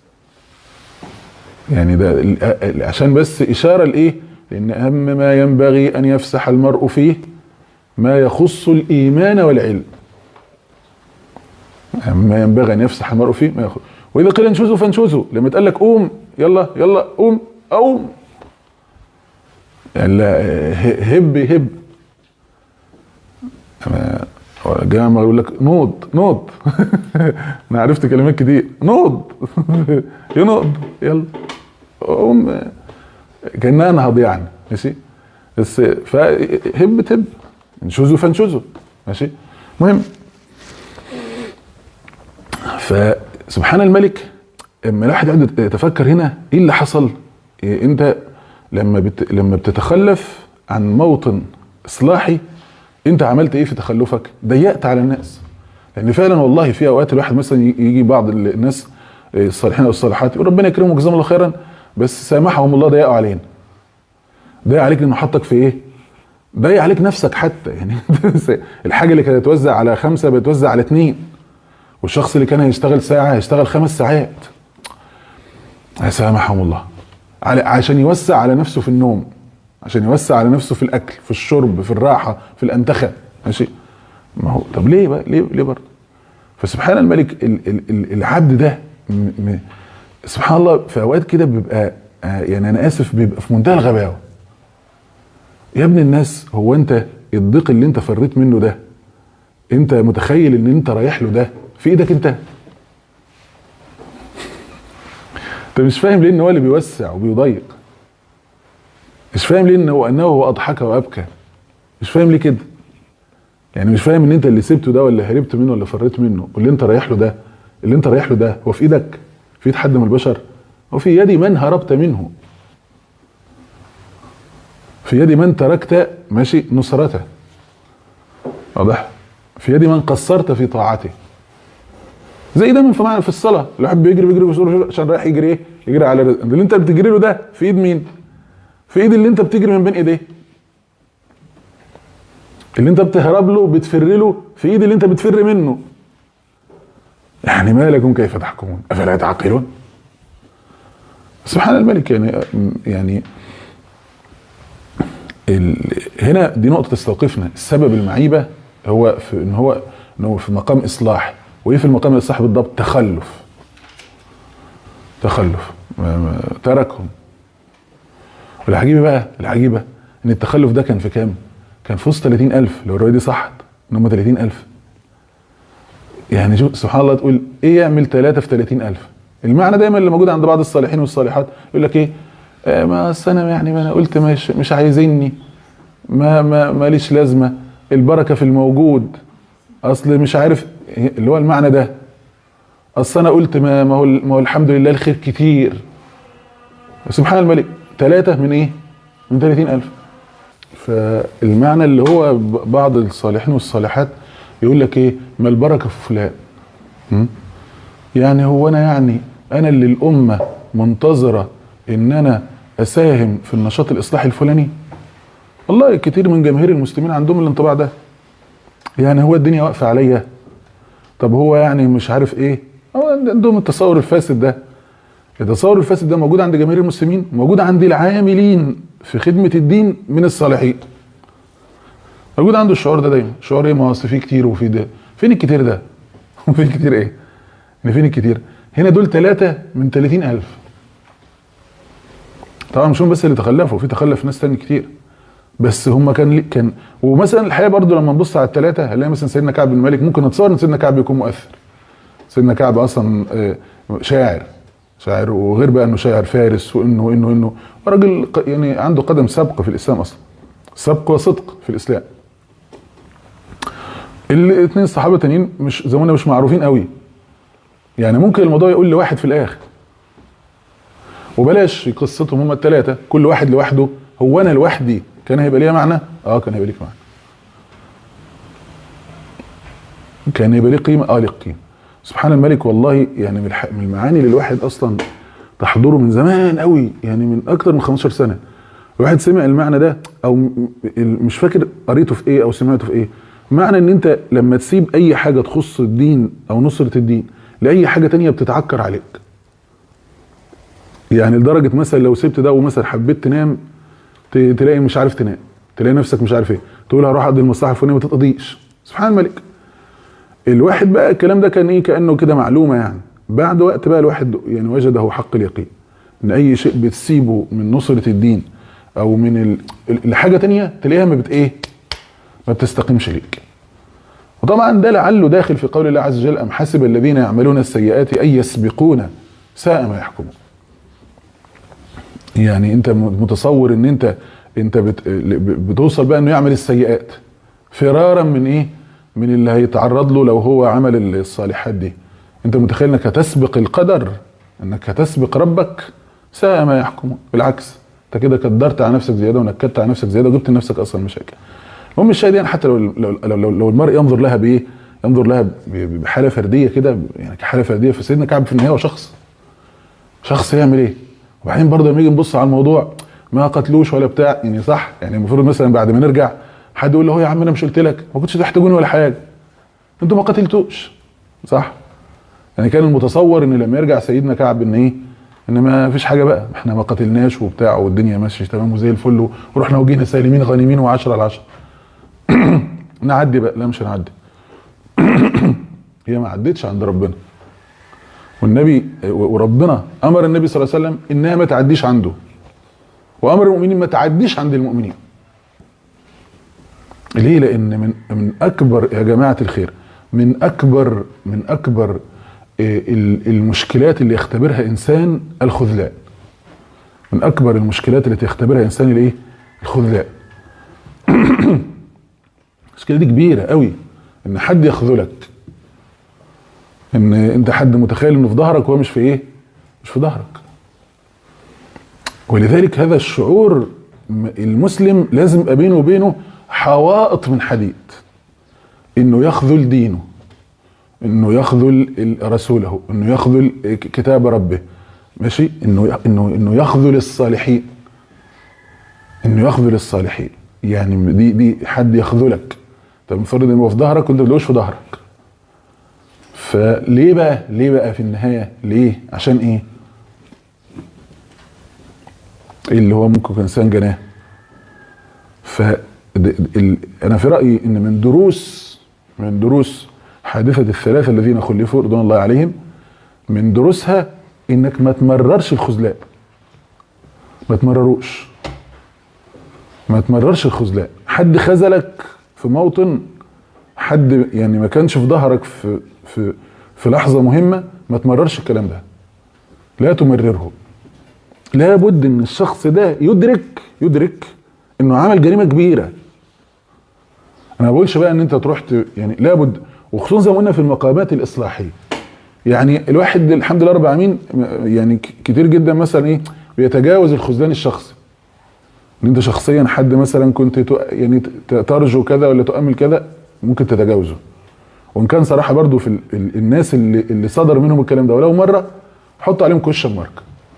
يعني ده ال- ال- عشان بس اشاره لايه لان اهم ما ينبغي ان يفسح المرء فيه ما يخص الايمان والعلم اهم ما ينبغي ان يفسح المرء فيه ما يخص واذا قيل انشزوا فانشزوا لما تقول لك قوم يلا يلا قوم قوم يعني لا ه- هب هب أنا جاء ما يقول لك نوض نوض انا عرفت كلمات كتير نوض ينوض يلا قوم كانها نهض يعني ماشي بس فهب تهب انشزوا فانشزوا ماشي المهم فسبحان الملك اما الواحد يقعد يتفكر هنا ايه اللي حصل إيه انت لما بت... لما بتتخلف عن موطن اصلاحي انت عملت ايه في تخلفك ضيقت على الناس لان فعلا والله في اوقات الواحد مثلا ي- يجي بعض الناس الصالحين او الصالحات يقول ربنا يكرمهم جزاهم الله خيرا بس سامحهم الله ضيقوا علينا ضيق عليك انه حطك في ايه ضيق عليك نفسك حتى يعني الحاجه اللي كانت توزع على خمسه بتوزع على اثنين والشخص اللي كان هيشتغل ساعه هيشتغل خمس ساعات سامحهم الله على عشان يوسع على نفسه في النوم عشان يوسع على نفسه في الاكل في الشرب في الراحه في الانتخه ماشي ما هو طب ليه بقى ليه ليه برضه فسبحان الملك ال ال ال العبد ده م م سبحان الله في اوقات كده بيبقى آه، يعني انا اسف بيبقى في منتهى الغباوه يا ابن الناس هو انت الضيق اللي انت فريت منه ده انت متخيل ان انت رايح له ده في ايدك انت انت مش فاهم ليه ان هو اللي بيوسع وبيضيق مش فاهم ليه انه انه هو اضحك وابكى مش فاهم ليه كده يعني مش فاهم ان انت اللي سبته ده ولا هربت منه ولا فريت منه واللي انت رايح له ده اللي انت رايح له ده هو في ايدك في ايد حد من البشر هو في يد من هربت منه في يد من تركت ماشي نصرته واضح في يد من قصرت في طاعته زي ده من في معنى في الصلاه الواحد بيجري بيجري بيجري عشان رايح يجري ايه يجري على رزق اللي انت بتجري له ده في ايد مين في ايد اللي انت بتجري من بين ايديه اللي انت بتهرب له بتفر له في ايد اللي انت بتفر منه يعني ما لكم كيف تحكمون افلا تعقلون سبحان الملك يعني يعني ال... هنا دي نقطة تستوقفنا السبب المعيبة هو في ان هو ان هو في مقام اصلاح وايه في المقام الاصلاح بالضبط تخلف تخلف ما- ما- تركهم والعجيبة بقى العجيبة ان التخلف ده كان في كام؟ كان في وسط 30000 لو الرواية دي صحت ان هم 30000 يعني شوف سبحان الله تقول ايه يعمل ثلاثة في 30000 المعنى دايما اللي موجود عند بعض الصالحين والصالحات يقول لك ايه آه ما أصل انا يعني ما انا قلت مش مش عايزيني ما ما ماليش لازمه البركه في الموجود اصل مش عارف اللي هو المعنى ده اصل انا قلت ما ما هو ما هو الحمد لله الخير كتير سبحان الملك ثلاثة من ايه؟ من 30000 فالمعنى اللي هو ب- بعض الصالحين والصالحات يقول لك ايه؟ ما البركه في فلان م? يعني هو انا يعني انا اللي الامه منتظره ان انا اساهم في النشاط الاصلاحي الفلاني والله كتير من جماهير المسلمين عندهم الانطباع ده يعني هو الدنيا واقفه عليا طب هو يعني مش عارف ايه هو عندهم التصور الفاسد ده التصور الفاسد ده موجود عند جماهير المسلمين موجود عند العاملين في خدمه الدين من الصالحين موجود عنده الشعور ده دايما شعور ايه ما هو أصل فيه كتير وفي ده فين الكتير ده فين الكتير ايه ان فين الكتير هنا دول ثلاثة من 30000 طبعا مش هم بس اللي تخلفوا في تخلف ناس تاني كتير بس هم كان كان ومثلا الحقيقه برضو لما نبص على الثلاثه هنلاقي مثلا سيدنا كعب بن مالك ممكن نتصور ان سيدنا كعب يكون مؤثر سيدنا كعب اصلا آه، شاعر شاعر وغير بقى انه شاعر فارس وانه انه انه راجل ق- يعني عنده قدم سبق في الاسلام اصلا سبق وصدق في الاسلام الاثنين الصحابه التانيين مش زي ما قلنا مش معروفين قوي يعني ممكن الموضوع يقول لواحد في الاخر وبلاش قصتهم هم الثلاثه كل واحد لوحده هو انا لوحدي كان هيبقى ليا معنى اه كان هيبقى ليك معنى كان يبقى ليه قيمه اه ليه قيمه سبحان الملك والله يعني من الح- من المعاني اللي الواحد اصلا تحضره من زمان قوي يعني من اكتر من 15 سنه الواحد سمع المعنى ده او م- ال- مش فاكر قريته في ايه او سمعته في ايه معنى ان انت لما تسيب اي حاجه تخص الدين او نصره الدين لاي حاجه تانية بتتعكر عليك يعني لدرجه مثلا لو سبت ده ومثلا حبيت تنام ت- تلاقي مش عارف تنام تلاقي نفسك مش عارف ايه تقول هروح اقضي المصلحه الفلانيه ما تتقضيش سبحان الملك الواحد بقى الكلام ده كان ايه كانه كده معلومه يعني بعد وقت بقى الواحد يعني وجده حق اليقين ان اي شيء بتسيبه من نصره الدين او من ال... ال- لحاجه تانية تلاقيها ما بت ايه ما بتستقيمش ليك وطبعا ده لعله داخل في قول الله عز وجل ام حسب الذين يعملون السيئات ان يسبقونا ساء ما يحكمون يعني انت متصور ان انت انت بت بتوصل بقى انه يعمل السيئات فرارا من ايه من اللي هيتعرض له لو هو عمل الصالحات دي انت متخيل انك هتسبق القدر انك هتسبق ربك ساء ما يحكمون بالعكس انت كده كدرت على نفسك زياده ونكدت على نفسك زياده وجبت لنفسك اصلا مشاكل المهم الشاهد يعني حتى لو لو لو, لو المرء ينظر لها بايه ينظر لها ب- بحاله فرديه كده يعني كحاله فرديه فسيدنا كعب في النهايه هو شخص شخص يعمل ايه وبعدين برضه لما نيجي نبص على الموضوع ما قتلوش ولا بتاع يعني صح يعني المفروض مثلا بعد ما نرجع حد يقول له هو يا عم انا مش قلت لك ما كنتش تحتاجوني ولا حاجه انتوا ما قتلتوش صح يعني كان المتصور ان لما يرجع سيدنا كعب ان ايه ان ما فيش حاجه بقى احنا ما قتلناش وبتاع والدنيا ماشيه تمام وزي الفل ورحنا وجينا سالمين غانمين و10 على 10 نعدي بقى لا مش هنعدي هي ما عدتش عند ربنا والنبي وربنا امر النبي صلى الله عليه وسلم انها ما تعديش عنده وامر المؤمنين ما تعديش عند المؤمنين ليه لان من من اكبر يا جماعه الخير من اكبر من اكبر ال- المشكلات اللي يختبرها انسان الخذلان من اكبر المشكلات التي يختبرها انسان الايه الخذلان المشكله دي كبيره قوي ان حد يخذلك ان انت حد متخيل انه في ظهرك وهو مش في ايه مش في ظهرك ولذلك هذا الشعور م- المسلم لازم يبقى بينه وبينه حوائط من حديد انه يخذل دينه انه يخذل ال- رسوله انه يخذل ك- كتاب ربه ماشي انه ي- انه انه يخذل الصالحين انه يخذل الصالحين يعني دي دي حد يخذلك طب المفروض انه في ظهرك وانت ما تلاقوش في ظهرك فليه بقى ليه بقى في النهايه ليه عشان ايه ايه اللي هو ممكن يكون انسان جناه ف د- ال- انا في رايي ان من دروس من دروس حادثه الثلاثه الذين خلفوا رضوان الله عليهم من دروسها انك ما تمررش الخذلان ما تمرروش ما تمررش الخذلان حد خذلك في موطن حد يعني ما كانش في ظهرك في في في لحظه مهمه ما تمررش الكلام ده لا تمرره لابد ان الشخص ده يدرك يدرك انه عمل جريمه كبيره انا ما بقولش بقى ان انت تروح ت... يعني لابد وخصوصا زي ما قلنا في المقامات الاصلاحيه يعني الواحد الحمد لله رب العالمين يعني ك- كتير جدا مثلا ايه بيتجاوز الخذلان الشخصي ان انت شخصيا حد مثلا كنت تق- يعني ت- ترجو كذا ولا تؤمل كذا ممكن تتجاوزه وان كان صراحه برضو في ال... ال... الناس اللي اللي صدر منهم الكلام ده ولو مره حط عليهم كوشن مارك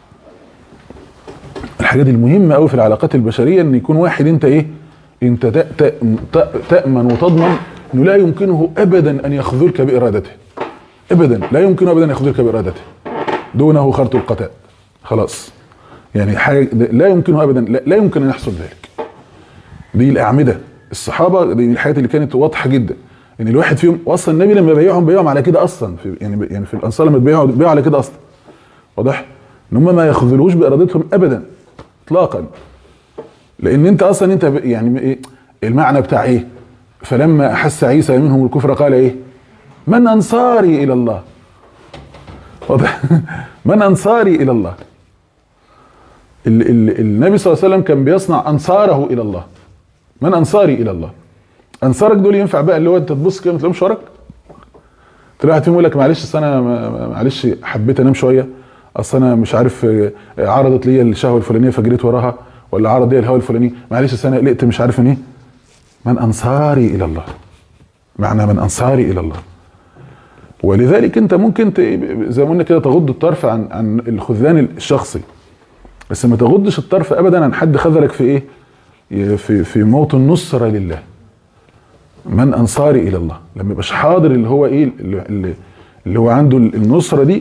الحاجات المهمه قوي في العلاقات البشريه ان يكون واحد انت ايه انت ت- ت- ت- تامن وتضمن انه لا يمكنه ابدا ان يخذلك بارادته ابدا لا يمكنه ابدا ان يخذلك بارادته دونه خرط القتال خلاص يعني حاجه لا يمكنه ابدا لا, لا يمكن ان يحصل ذلك دي الاعمده الصحابه دي من الحاجات اللي كانت واضحه جدا ان الواحد فيهم واصلا النبي لما بيعهم بيعهم على كده اصلا في يعني يعني في الانصار لما بيعوا بيعوا على كده اصلا واضح ان هم ما يخذلوش بارادتهم ابدا اطلاقا لان انت اصلا انت ب- يعني ايه المعنى بتاع ايه فلما احس عيسى منهم الكفر قال ايه من انصاري الى الله واضح من انصاري الى الله ال ال النبي صلى الله عليه وسلم كان بيصنع انصاره الى الله من انصاري الى الله انصارك دول ينفع بقى اللي هو انت تبص كده ما تلاقيهمش وراك تلاقي واحد فيهم يقول لك معلش أصل انا ما- ما- معلش حبيت انام شويه اصل انا مش عارف آه، عرضت لي الشهوه الفلانيه فجريت وراها ولا عرض لي الهوى الفلاني معلش أصل انا قلقت مش عارف من ايه من انصاري الى الله معنى من انصاري الى الله ولذلك انت ممكن ت- زي ما قلنا كده تغض الطرف عن عن الخذلان الشخصي بس ما تغضش الطرف ابدا عن حد خذلك في ايه في في موطن نصره لله من انصاري الى الله لما يبقاش حاضر اللي هو ايه اللي, اللي هو عنده النصره دي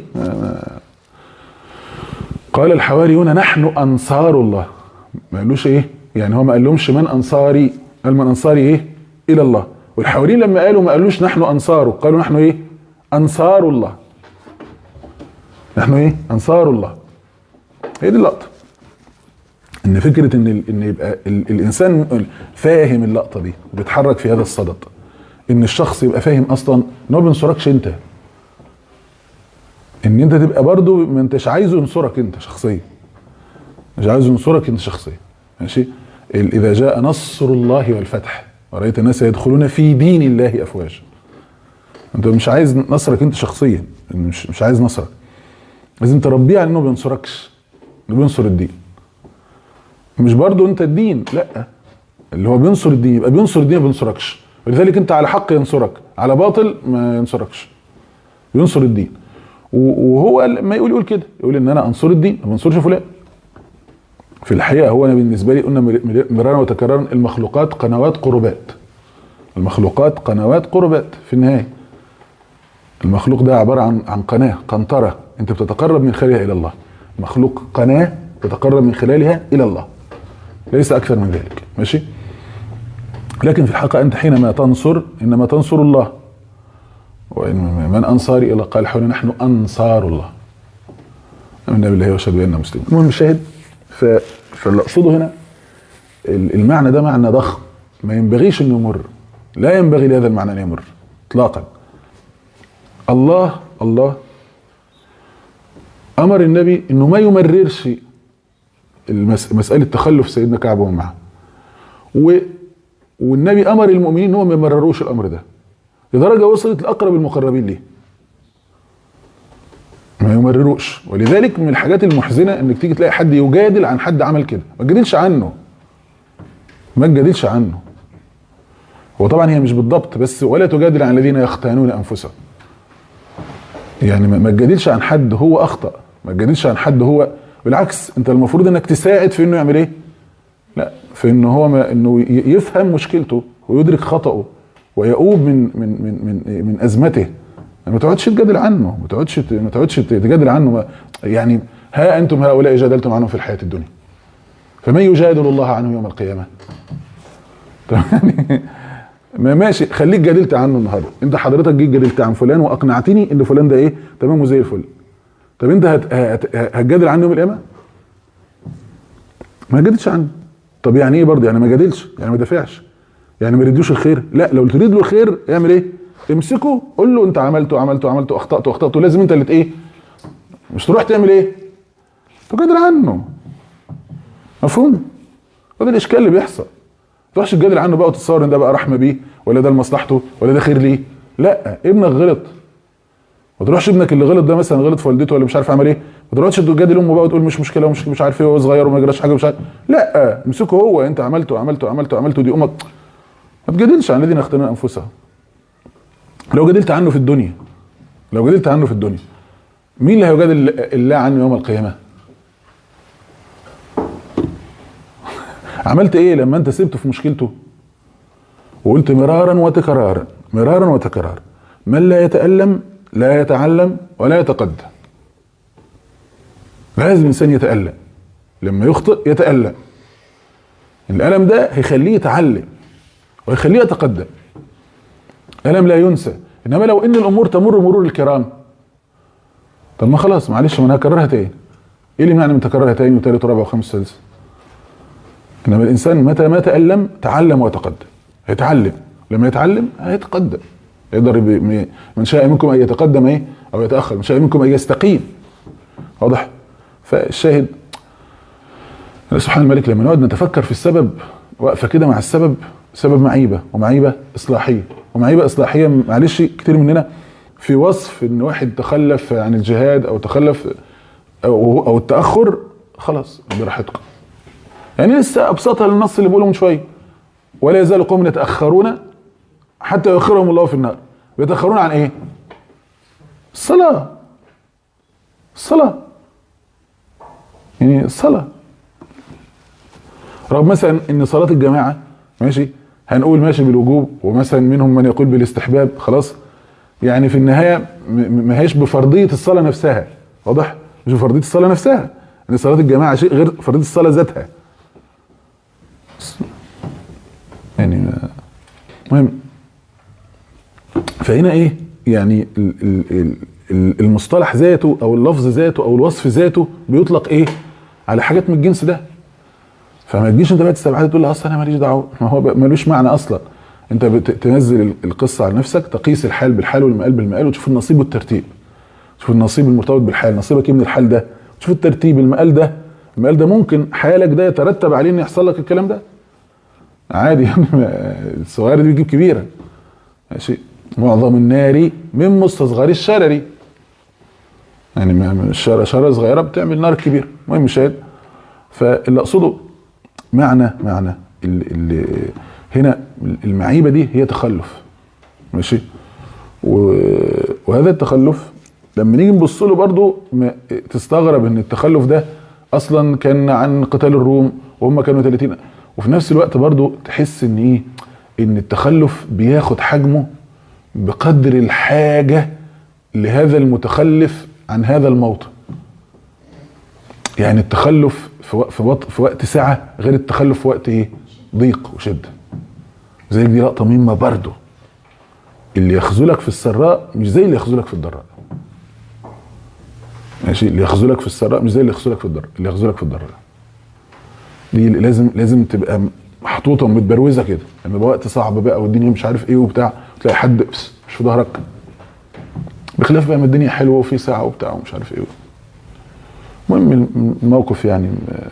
قال الحواريون نحن انصار الله ما قالوش ايه يعني هو ما قالهمش من انصاري قال من انصاري ايه الى الله والحواريين لما قالوا ما قالوش نحن انصاره قالوا نحن ايه انصار الله نحن ايه انصار الله هي دي اللقطه ان فكره ان ال- ان يبقى ال- الانسان فاهم اللقطه دي وبيتحرك في هذا الصدد ان الشخص يبقى فاهم اصلا ان هو ما بينصركش انت ان انت تبقى برضو ما انتش عايزه ينصرك انت شخصيا مش عايزه ينصرك انت شخصيا ماشي ال- اذا جاء نصر الله والفتح ورايت الناس يدخلون في دين الله افواجا انت مش عايز نصرك انت شخصيا مش مش عايز نصرك لازم تربيه على انه ما بينصركش انه بينصر الدين مش برضو انت الدين لا اللي هو بينصر الدين يبقى بينصر الدين ما بينصركش ولذلك انت على حق ينصرك على باطل ما ينصركش بينصر الدين و- وهو لما يقول يقول كده يقول ان انا انصر الدين ما بنصرش فلان في الحقيقه هو انا بالنسبه لي قلنا مر- مر- مرارا وتكرارا المخلوقات قنوات قربات المخلوقات قنوات قربات في النهايه المخلوق ده عباره عن عن قناه قنطره انت بتتقرب من خلالها الى الله مخلوق قناه تتقرب من خلالها الى الله ليس اكثر من ذلك ماشي لكن في الحقيقه انت حينما تنصر انما تنصر الله وإن من انصاري الى قال حولنا نحن انصار الله امنا بالله واشهد باننا مسلمون المهم الشاهد ف... فاللي اقصده هنا ال- المعنى ده معنى ضخم ما ينبغيش انه يمر لا ينبغي لهذا المعنى ان يمر اطلاقا الله الله امر النبي انه ما يمررش المس... مساله تخلف سيدنا كعب ومن معه و... والنبي امر المؤمنين انهم ما يمرروش الامر ده لدرجه وصلت لاقرب المقربين ليه ما يمرروش ولذلك من الحاجات المحزنه انك تيجي تلاقي حد يجادل عن حد عمل كده ما تجادلش عنه ما تجادلش عنه هو طبعا هي مش بالضبط بس ولا تجادل عن الذين يختانون انفسهم يعني ما ما تجادلش عن حد هو اخطا ما تجادلش عن حد هو بالعكس انت المفروض انك تساعد في انه يعمل ايه لا في انه هو ما انه ي- يفهم مشكلته ويدرك خطأه ويؤوب من من من من, من ازمته ما تقعدش تجادل عنه ما تقعدش ت- ما تقعدش تجادل عنه ما- يعني ها انتم هؤلاء جادلتم عنهم في الحياه الدنيا فمن يجادل الله عنه يوم القيامه طب يعني ما ماشي خليك جادلت عنه النهارده انت حضرتك جيت جادلت عن فلان واقنعتني ان فلان ده ايه تمام وزي الفل طب انت هت... هت... هتجادل عنه يوم القيامه ما جادلش عنه طب يعني ايه برضه يعني ما جادلش يعني ما دافعش يعني ما يريدوش الخير لا لو تريد له الخير اعمل ايه امسكه قول له انت عملت وعملت وعملت واخطات واخطات ولازم انت اللي ت- ايه مش تروح تعمل ايه تجادل عنه مفهوم وده الاشكال اللي بيحصل ما تروحش تجادل عنه بقى وتتصور ان ده بقى رحمه بيه ولا ده لمصلحته ولا ده خير ليه لا ابنك غلط ما تروحش ابنك اللي غلط ده مثلا غلط في والدته ولا مش عارف عمل ايه ما تروحش تجادل امه بقى وتقول مش مشكله ومش مش عارف ايه وهو صغير وما جراش حاجه مش عارف لا امسكه هو انت عملته عملته عملته عملته دي امك ما تجادلش عن الذين يختارون انفسهم لو جادلت عنه في الدنيا لو جادلت عنه في الدنيا مين اللي هيجادل الله عنه يوم القيامه عملت ايه لما انت سبته في مشكلته وقلت مرارا وتكرارا مرارا وتكرارا من لا يتألم لا يتعلم ولا يتقدم لازم الانسان يتألم لما يخطئ يتألم الألم ده هيخليه يتعلم ويخليه يتقدم ألم لا ينسى إنما لو إن الأمور تمر مرور الكرام طب ما خلاص معلش ما أنا هكررها تاني إيه اللي معنى من تكررها تاني وتالت ورابع وخامس وسادس إنما الإنسان متى ما تألم تعلم وتقدم هيتعلم لما يتعلم هيتقدم يقدر يبي- م- من شاء منكم ان يتقدم ايه او يتاخر من شاء منكم ان يستقيم واضح فالشاهد سبحان الملك لما نقعد نتفكر في السبب واقفه كده مع السبب سبب معيبه ومعيبه اصلاحيه ومعيبه اصلاحيه معلش كتير مننا في وصف ان واحد تخلف عن الجهاد او تخلف او او التاخر خلاص براحتكم يعني لسه ابسطها للنص اللي بقوله من شويه ولا يزال قوم يتاخرون حتى يؤخرهم الله في النار بيتاخرون عن ايه الصلاه الصلاه يعني الصلاه رغم مثلا ان صلاه الجماعه ماشي هنقول ماشي بالوجوب ومثلا منهم من يقول بالاستحباب خلاص يعني في النهايه م- م- ما هيش بفرضيه الصلاه نفسها واضح مش بفرضيه الصلاه نفسها ان صلاه الجماعه شيء غير فرضيه الصلاه ذاتها يعني ما- مهم فهنا ايه يعني ال- ال- ال- ال- المصطلح ذاته او اللفظ ذاته او الوصف ذاته بيطلق ايه على حاجات من الجنس ده فما تجيش انت بقى تستبعد تقول لا اصلا انا ماليش دعوه ما هو بقى ملوش معنى اصلا انت بت- تنزل ال- القصه على نفسك تقيس الحال بالحال والمقال بالمقال وتشوف النصيب والترتيب تشوف النصيب المرتبط بالحال نصيبك ايه من الحال ده تشوف الترتيب المقال ده المقال ده ممكن حالك ده يترتب عليه ان يحصل لك الكلام ده عادي يعني الصغيره دي بتجيب كبيره ماشي معظم النار من مستصغر الشرر يعني ما- ما- الشر- شرارة صغيرة بتعمل نار كبيرة المهم شاهد فاللي أقصده معنى معنى ال ال هنا المعيبة دي هي تخلف ماشي و- وهذا التخلف لما نيجي نبص له برضه ما- تستغرب ان التخلف ده اصلا كان عن قتال الروم وهم كانوا 30 وفي نفس الوقت برضه تحس ان ايه ان التخلف بياخد حجمه بقدر الحاجه لهذا المتخلف عن هذا الموطن يعني التخلف في وقت في وقت, في وقت سعه غير التخلف في وقت ايه ضيق وشده زي دي لقطه مهمه برضه اللي يخذلك في السراء مش زي اللي يخذلك في الضراء ماشي اللي يخذلك في السراء مش زي اللي يخذلك في الضراء اللي يخذلك في الضراء دي لازم لازم تبقى محطوطه ومتبروزه كده لما يبقى وقت صعب بقى والدنيا مش عارف ايه وبتاع تلاقي حد بس مش في ظهرك بخلاف بقى ما الدنيا حلوه وفي ساعه وبتاع ومش عارف ايه المهم الموقف يعني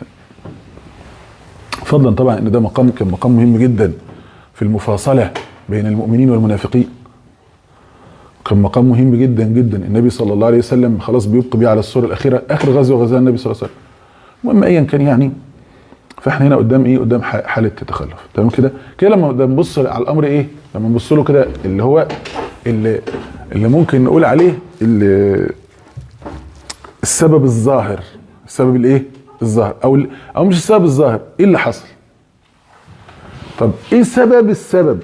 فضلا طبعا ان ده مقام كان مقام مهم جدا في المفاصله بين المؤمنين والمنافقين كان مقام مهم جدا جدا النبي صلى الله عليه وسلم خلاص بيبقى بيه على الصوره الاخيره اخر غزوه غزاها النبي صلى الله عليه وسلم المهم ايا كان يعني فاحنا هنا قدام ايه قدام حاله تخلف تمام كده كده لما نبص على الامر ايه لما نبص له كده اللي هو اللي اللي ممكن نقول عليه اللي السبب الظاهر السبب الايه الظاهر او او مش السبب الظاهر ايه اللي حصل طب ايه سبب السبب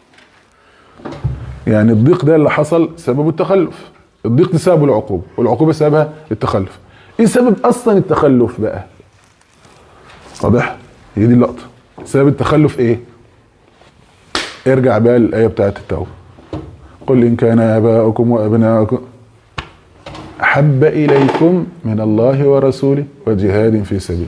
يعني الضيق ده اللي حصل سببه التخلف الضيق ده سببه العقوبه والعقوبه سببها التخلف ايه سبب اصلا التخلف بقى واضح هي دي اللقطه سبب التخلف ايه ارجع بقى للايه بتاعت التوبه قل ان كان اباؤكم وابناؤكم احب اليكم من الله ورسوله وجهاد في سبيله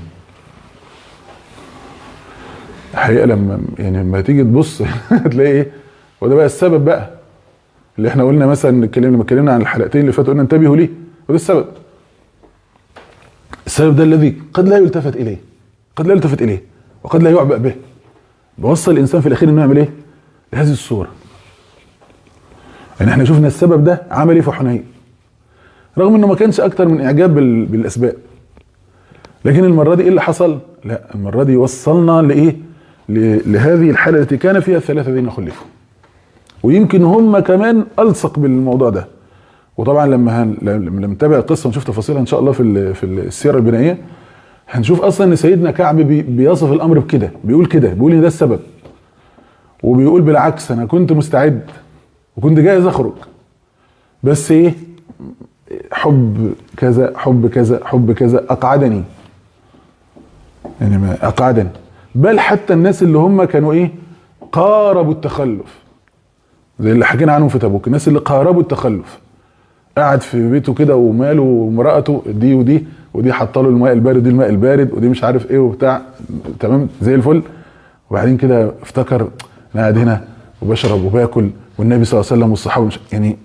الحقيقه لما يعني لما تيجي تبص هتلاقي ايه وده بقى السبب بقى اللي احنا قلنا مثلا اتكلمنا لما اتكلمنا عن الحلقتين اللي فاتوا قلنا انتبهوا ليه وده السبب السبب ده الذي قد لا يلتفت اليه قد لا يلتفت اليه وقد لا يعبأ به بوصل الانسان في الاخير انه يعمل ايه؟ لهذه الصوره يعني احنا شفنا السبب ده عمل ايه في حنين رغم انه ما كانش اكتر من اعجاب بالاسباب لكن المره دي ايه اللي حصل؟ لا المره دي وصلنا لايه؟ لهذه الحاله التي كان فيها الثلاثه الذين خلفوا ويمكن هم كمان الصق بالموضوع ده وطبعا لما هن... لما نتابع القصه ونشوف تفاصيلها ان شاء الله في ال... في السيره البنائيه هنشوف اصلا ان سيدنا كعب بي... بيصف الامر بكده بيقول كده بيقول ان ده السبب وبيقول بالعكس انا كنت مستعد وكنت جاهز اخرج بس ايه حب كذا حب كذا حب كذا اقعدني يعني ما اقعدني بل حتى الناس اللي هم كانوا ايه قاربوا التخلف زي اللي حكينا عنهم في تبوك الناس اللي قاربوا التخلف قاعد في بيته كده وماله ومرأته دي ودي ودي حاطه له الماء البارد ودي الماء البارد ودي مش عارف ايه وبتاع تمام زي الفل وبعدين كده افتكر انا قاعد هنا وبشرب وباكل والنبي صلى الله عليه وسلم والصحابه مش يعني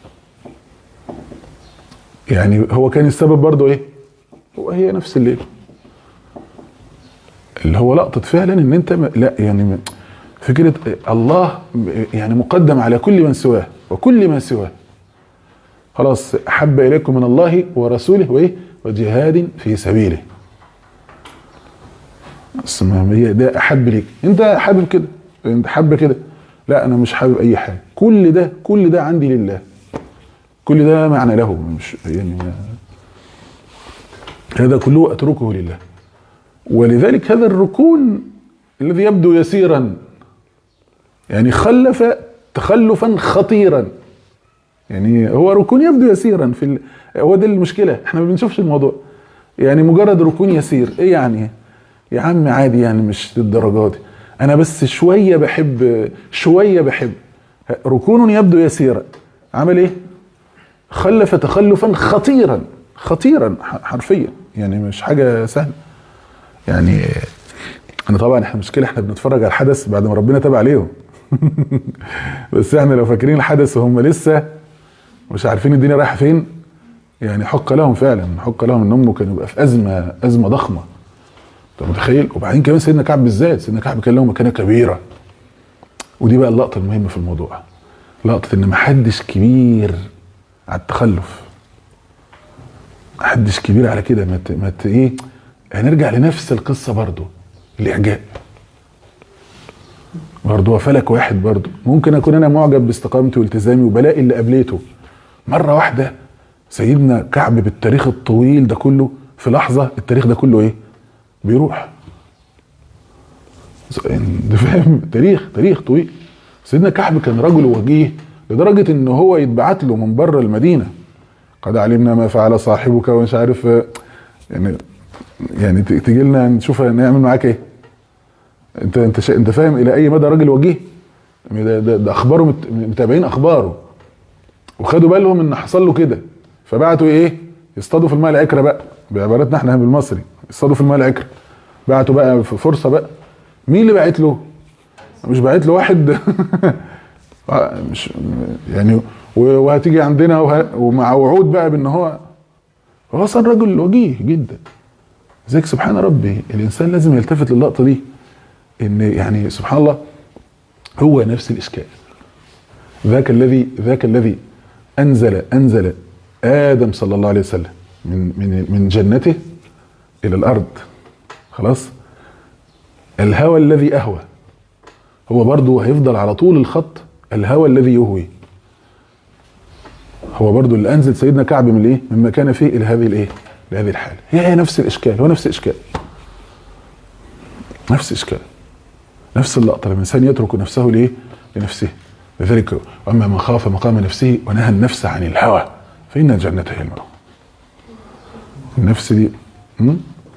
يعني هو كان السبب برضه ايه؟ هو هي نفس الليل اللي هو لقطه فعلا ان انت لا يعني فكره الله يعني مقدم على كل من سواه وكل ما سواه خلاص احب اليكم من الله ورسوله وايه وجهاد في سبيله بس ما هي ده احب ليك انت حابب كده انت حابب كده لا انا مش حابب اي حاجه كل ده كل ده عندي لله كل ده معنى له مش يعني هذا كله اتركه لله ولذلك هذا الركون الذي يبدو يسيرا يعني خلف تخلفا خطيرا يعني هو ركون يبدو يسيرا في ال... هو دي المشكله احنا ما بنشوفش الموضوع يعني مجرد ركون يسير ايه يعني يا عم عادي يعني مش للدرجات دي انا بس شويه بحب شويه بحب ركون يبدو يسيرا عمل ايه خلف تخلفا خطيرا خطيرا حرفيا يعني مش حاجه سهله يعني انا طبعا احنا مشكله احنا بنتفرج على الحدث بعد ما ربنا تاب عليهم بس احنا لو فاكرين الحدث وهم لسه مش عارفين الدنيا رايحه فين يعني حق لهم فعلا حق لهم ان هم كانوا يبقى في ازمه ازمه ضخمه انت متخيل وبعدين كمان سيدنا كعب بالذات سيدنا كعب كان له مكانه كبيره ودي بقى اللقطه المهمه في الموضوع لقطه ان محدش كبير على التخلف محدش كبير على كده ما مت... مت... ايه هنرجع لنفس القصه برضو الاعجاب برضه هو فلك واحد برضه ممكن اكون انا معجب باستقامتي والتزامي وبلاقي اللي قبليته مره واحده سيدنا كعب بالتاريخ الطويل ده كله في لحظه التاريخ ده كله ايه بيروح انت فاهم تاريخ تاريخ طويل سيدنا كعب كان رجل وجيه لدرجه ان هو يتبعت له من بره المدينه قد علمنا ما فعل صاحبك ومش عارف يعني يعني تيجي لنا نشوف نعمل معاك ايه انت انت شا... انت فاهم الى اي مدى راجل وجيه ده, ده, ده اخباره مت... متابعين اخباره وخدوا بالهم ان حصل له كده فبعتوا ايه يصطادوا في الماء العكره بقى بعبارتنا احنا بالمصري يصطادوا في الماء العكره بعتوا بقى في فرصه بقى مين اللي بعت له؟ مش بعت له واحد مش يعني وهتيجي عندنا وه... ومع وعود بقى بان هو هو اصلا رجل وجيه جدا زيك سبحان ربي الانسان لازم يلتفت للقطه دي ان يعني سبحان الله هو نفس الاشكال ذاك الذي ذاك الذي انزل انزل ادم صلى الله عليه وسلم من من من جنته الى الارض خلاص الهوى الذي اهوى هو برضه هيفضل على طول الخط الهوى الذي يهوي هو برضه اللي انزل سيدنا كعب من الايه مما كان فيه الى هذه الايه لهذه الحاله هي هي نفس الاشكال هو نفس الاشكال نفس الاشكال نفس اللقطه لما الانسان يترك نفسه لايه لنفسه لذلك واما من خاف مقام نفسه ونهى النفس عن الهوى فان الجنه هي المأوى النفس دي م?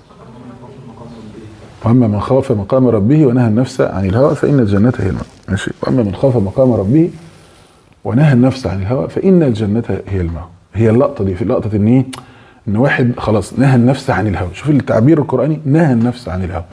واما من خاف مقام ربه ونهى النفس عن الهوى فان الجنه هي المأوى ماشي واما من خاف مقام ربه ونهى النفس عن الهوى فان الجنه هي المأوى هي اللقطه دي في لقطه ان ايه ان واحد خلاص نهى النفس عن الهوى شوف التعبير القراني نهى النفس عن الهوى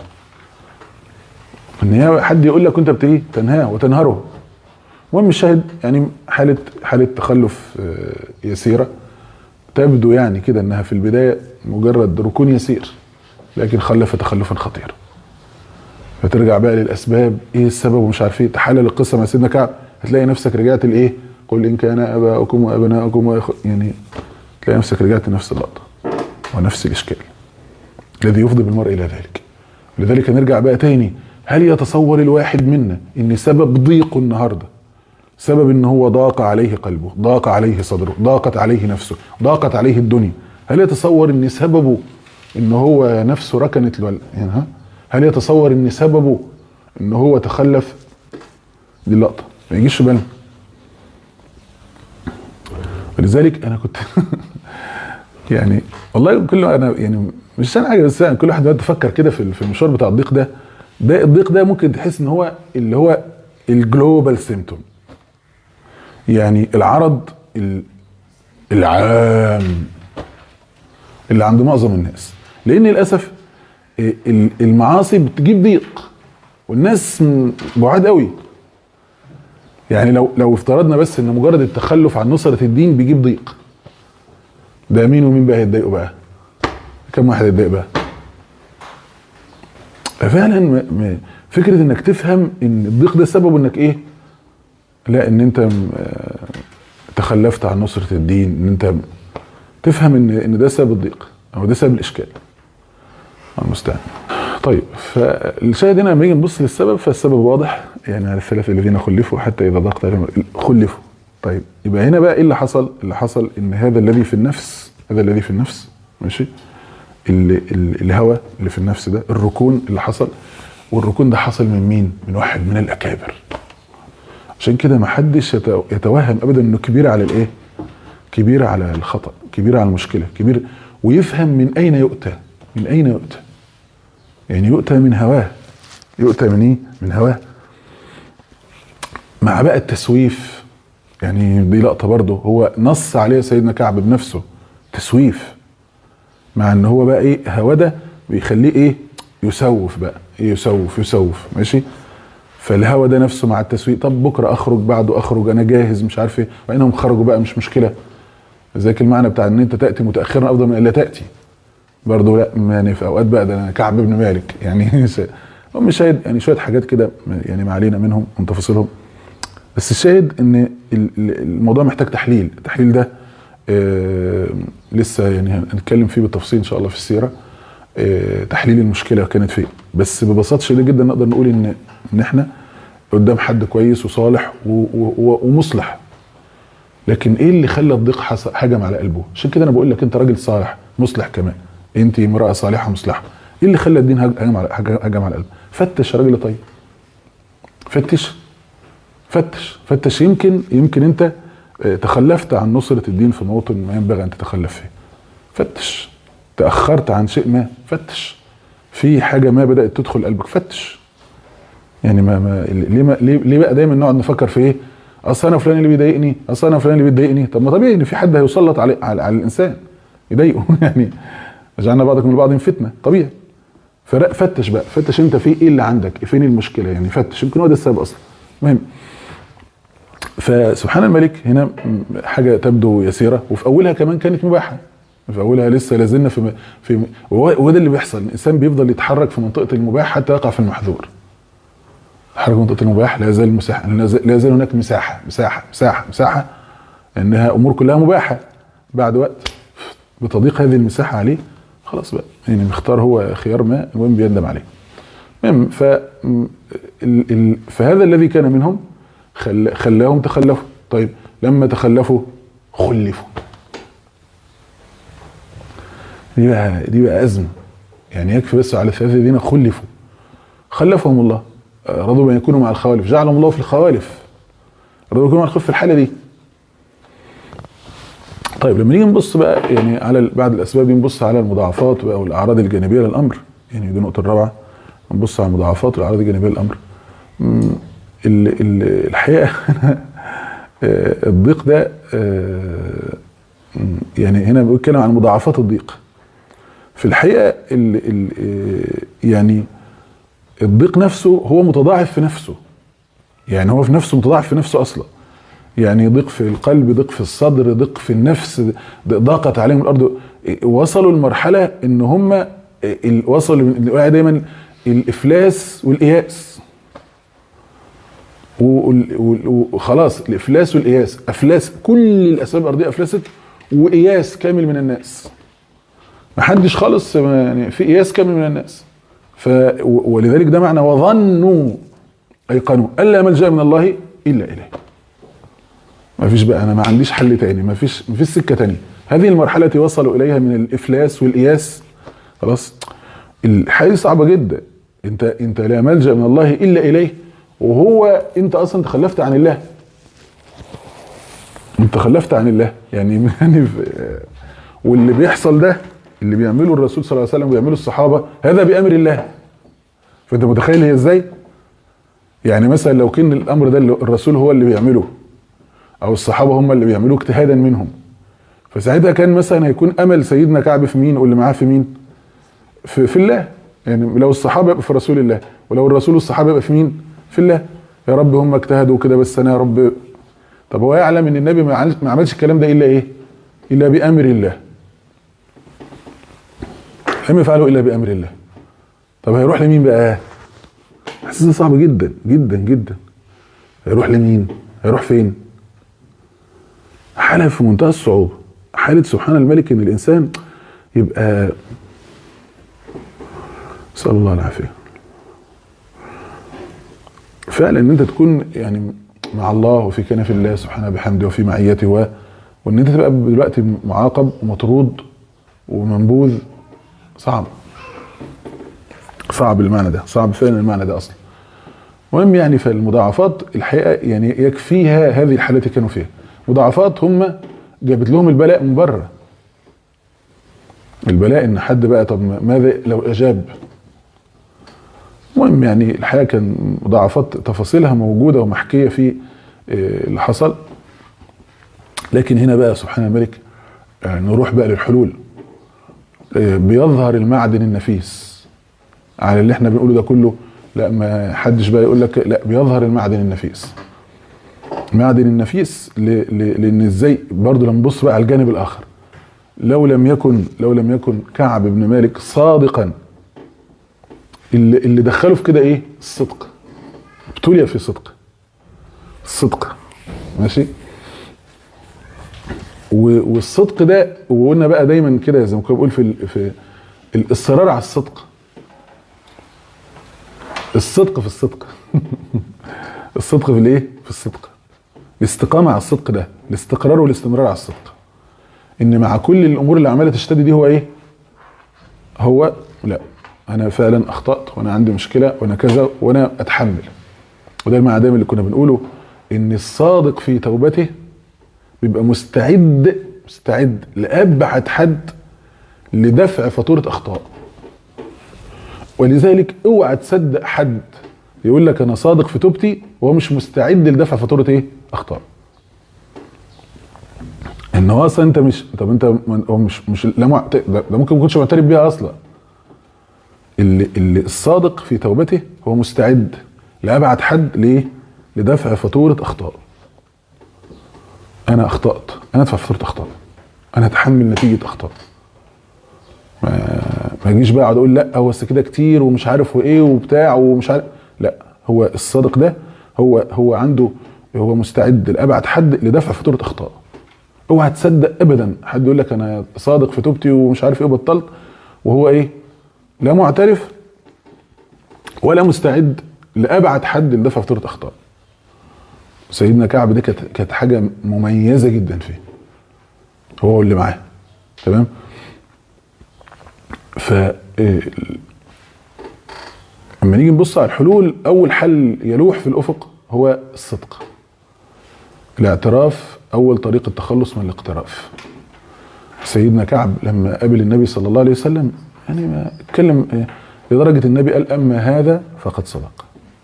ان هي حد يقول لك انت بتايه تنهاه وتنهره المهم الشاهد يعني حاله حاله تخلف يسيره تبدو يعني كده انها في البدايه مجرد ركون يسير لكن خلف تخلفا خطيرا فترجع بقى للاسباب ايه السبب ومش عارف ايه تحلل القصه مع سيدنا كعب هتلاقي نفسك رجعت لايه قل ان كان اباؤكم وابناؤكم وإخ... يعني تلاقي نفسك رجعت لنفس اللقطه ونفس الاشكال الذي يفضي بالمرء الى ذلك لذلك نرجع بقى تاني هل يتصور الواحد منا ان سبب ضيقه النهارده سبب ان هو ضاق عليه قلبه ضاق عليه صدره ضاقت عليه نفسه ضاقت عليه الدنيا هل يتصور ان سببه ان هو نفسه ركنت له يعني ها هل يتصور ان سببه ان هو تخلف دي اللقطه ما يجيش في بالنا ولذلك انا كنت يعني والله كل انا يعني مش عشان حاجه بس يعني كل واحد تفكر كده في في المشوار بتاع الضيق ده ده الضيق ده ممكن تحس ان هو اللي هو الجلوبال سيمتوم يعني العرض العام اللي عند معظم الناس لان للاسف المعاصي بتجيب ضيق والناس بعاد قوي يعني لو لو افترضنا بس ان مجرد التخلف عن نصرة الدين بيجيب ضيق ده مين ومين بقى هيتضايقوا بقى كم واحد هيتضايق بقى فعلا فكرة انك تفهم ان الضيق ده سببه انك ايه لا ان انت تخلفت عن نصرة الدين ان انت تفهم ان ان ده سبب الضيق او ده سبب الاشكال المستعان طيب فالشاهد هنا لما نيجي نبص للسبب فالسبب واضح يعني على الثلاثه الذين خلفوا حتى اذا ضاقت عليهم خلفوا طيب يبقى هنا بقى ايه اللي حصل؟ اللي حصل ان هذا الذي في النفس هذا الذي في النفس ماشي اللي الهوى اللي في النفس ده الركون اللي حصل والركون ده حصل من مين؟ من واحد من الاكابر عشان كده ما حدش يتوهم ابدا انه كبير على الايه؟ كبير على الخطا كبير على المشكله كبير ويفهم من اين يؤتى من اين يؤتى يعني يؤتى من هواه يؤتى من ايه من هواه مع بقى التسويف يعني دي لقطه برضه هو نص عليها سيدنا كعب بنفسه تسويف مع ان هو بقى ايه هوا ده بيخليه ايه يسوف بقى إيه يسوف يسوف ماشي فالهوا ده نفسه مع التسويف طب بكره اخرج بعده اخرج انا جاهز مش عارف ايه وانهم خرجوا بقى مش مشكله ذاك المعنى بتاع ان انت تاتي متاخرا افضل من الا تاتي برضه لا يعني في اوقات بقى ده انا كعب بن مالك يعني هم الشاهد يعني شويه حاجات كده يعني ما علينا منهم من تفاصيلهم بس الشاهد ان الموضوع محتاج تحليل التحليل ده آه لسه يعني هنتكلم فيه بالتفصيل ان شاء الله في السيره آه تحليل المشكله كانت فين بس ببساطه شديده جدا نقدر نقول ان ان احنا قدام حد كويس وصالح و و ومصلح لكن ايه اللي خلى الضيق هجم على قلبه عشان كده انا بقول لك انت راجل صالح مصلح كمان انت امراه صالحه مصلحه ايه اللي خلى الدين هجم على هجم على قلبه فتش يا راجل طيب فتش فتش فتش يمكن يمكن انت تخلفت عن نصرة الدين في موطن ما ينبغي ان تتخلف فيه فتش تأخرت عن شيء ما فتش في حاجة ما بدأت تدخل قلبك فتش يعني ما, ما ليه ما ليه, ليه بقى دايما نقعد نفكر في ايه اصل انا فلان اللي بيضايقني اصل انا فلان اللي بيضايقني طب ما طبيعي ان في حد هيسلط على على, على الانسان يضايقه يعني جعلنا بعضكم لبعض فتنه طبيعي ففتش بقى فتش انت في ايه اللي عندك فين المشكله يعني فتش يمكن هو ده السبب اصلا المهم فسبحان الملك هنا حاجه تبدو يسيره وفي اولها كمان كانت مباحه في اولها لسه لازلنا في في وهو ده اللي بيحصل الانسان بيفضل يتحرك في منطقه المباح حتى يقع في المحظور حركه منطقه المباح لا يزال مساحه لا يزال هناك مساحه مساحه مساحه مساحه انها امور كلها مباحه بعد وقت بتضيق هذه المساحه عليه خلاص بقى يعني مختار هو خيار ما المهم بيندم عليه المهم ف فهذا الذي كان منهم خل... خلاهم تخلفوا طيب لما تخلفوا خلفوا دي بقى دي بقى ازمه يعني يكفي بس على الثلاثه الذين خلفوا خلفهم الله رضوا بان يكونوا مع الخوالف جعلهم الله في الخوالف رضوا يكونوا مع الخوالف في الحاله دي طيب لما نيجي نبص بقى يعني على بعد الاسباب دي نبص على المضاعفات بقى والاعراض الجانبيه للامر يعني دي النقطه الرابعه نبص على المضاعفات والاعراض الجانبيه للامر الحقيقه الضيق ده يعني هنا بيتكلم عن مضاعفات الضيق في الحقيقه ال ال يعني الضيق نفسه هو متضاعف في نفسه يعني هو في نفسه متضاعف في نفسه اصلا يعني ضيق في القلب ضيق في الصدر ضيق في النفس ضاقت عليهم الارض وصلوا لمرحله ان هم وصلوا دايما الافلاس والإياس وخلاص الافلاس والإياس افلاس كل الاسباب الارضيه افلست وإياس كامل من الناس ما حدش خالص يعني في إياس كامل من الناس ف ولذلك ده معنى وظنوا ايقنوا الا ملجا من الله الا اليه ما فيش بقى انا ما عنديش حل تاني ما فيش ما فيش سكه تانية هذه المرحله التي وصلوا اليها من الافلاس والاياس خلاص الحياه صعبه جدا انت انت لا ملجا من الله الا اليه وهو انت اصلا تخلفت عن الله انت تخلفت عن الله يعني يعني واللي بيحصل ده اللي بيعمله الرسول صلى الله عليه وسلم وبيعمله الصحابه هذا بامر الله فانت متخيل هي ازاي يعني مثلا لو كان الامر ده اللي الرسول هو اللي بيعمله او الصحابه هم اللي بيعملوه اجتهادا منهم فساعتها كان مثلا هيكون امل سيدنا كعب في مين واللي معاه في مين في, في الله يعني لو الصحابه يبقى في رسول الله ولو الرسول والصحابه يبقى في مين في الله يا رب هم اجتهدوا كده بس انا يا رب طب هو يعلم ان النبي ما عملش الكلام ده الا ايه الا بامر الله لم يفعلوا الا بامر الله طب هيروح لمين بقى احساس صعب جدا جدا جدا هيروح لمين هيروح فين حالة في منتهى الصعوبة حالة سبحان الملك ان الانسان يبقى نسأل الله العافية فعلا ان انت تكون يعني مع الله وفي كنف الله سبحانه بحمده وفي معيته و وان انت تبقى دلوقتي معاقب ومطرود ومنبوذ صعب صعب المعنى ده صعب فعلا المعنى ده اصلا المهم يعني فالمضاعفات الحقيقه يعني يكفيها هذه الحالة التي كانوا فيها مضاعفات هم جابت لهم البلاء من بره البلاء ان حد بقى طب ماذا لو اجاب المهم يعني الحقيقه كان مضاعفات تفاصيلها موجوده ومحكيه في اللي حصل لكن هنا بقى سبحان الملك نروح بقى للحلول بيظهر المعدن النفيس على اللي احنا بنقوله ده كله لا ما حدش بقى يقول لك لا بيظهر المعدن النفيس المعدن النفيس لان ازاي برضه لما نبص بقى على الجانب الاخر لو لم يكن لو لم يكن كعب بن مالك صادقا اللي, اللي دخله في كده ايه الصدق ابتلي في صدق الصدق ماشي والصدق ده وقلنا بقى دايما كده زي ما كنا بقول في في الاصرار على الصدق الصدق في الصدق الصدق في الايه في الصدق الاستقامه على الصدق ده الاستقرار والاستمرار على الصدق ان مع كل الامور اللي عماله تشتد دي هو ايه هو لا انا فعلا اخطات وانا عندي مشكله وانا كذا وانا اتحمل وده المعنى دايما اللي كنا بنقوله ان الصادق في توبته بيبقى مستعد مستعد لابعد حد لدفع فاتوره اخطاء ولذلك اوعى تصدق حد يقول لك انا صادق في توبتي وهو مش مستعد لدفع فاتوره ايه اخطاء ان هو اصلا انت مش طب انت من- هو مش مش لا معت... ده ده ممكن ما يكونش معترف بيها اصلا اللي, اللي الصادق في توبته هو مستعد لابعد حد ليه؟ لدفع فاتوره اخطائه انا اخطات انا ادفع فاتوره اخطاء انا اتحمل نتيجه اخطاء ما ما اجيش بقى اقعد اقول لا هو بس كده كتير ومش عارف وايه وبتاع ومش عارف لا هو الصادق ده هو هو عنده هو مستعد لابعد حد لدفع فاتوره اخطاء اوعى تصدق ابدا حد يقول لك انا صادق في توبتي ومش عارف ايه وبطلت وهو ايه لا معترف ولا مستعد لابعد حد لدفع فاتوره اخطاء سيدنا كعب ده كانت كانت حاجه مميزه جدا فيه هو اللي معاه تمام ف إيه، اما نيجي نبص على الحلول اول حل يلوح في الافق هو الصدق الاعتراف اول طريق التخلص من الاقتراف سيدنا كعب لما قابل النبي صلى الله عليه وسلم يعني ما اتكلم إيه، لدرجه النبي قال اما هذا فقد صدق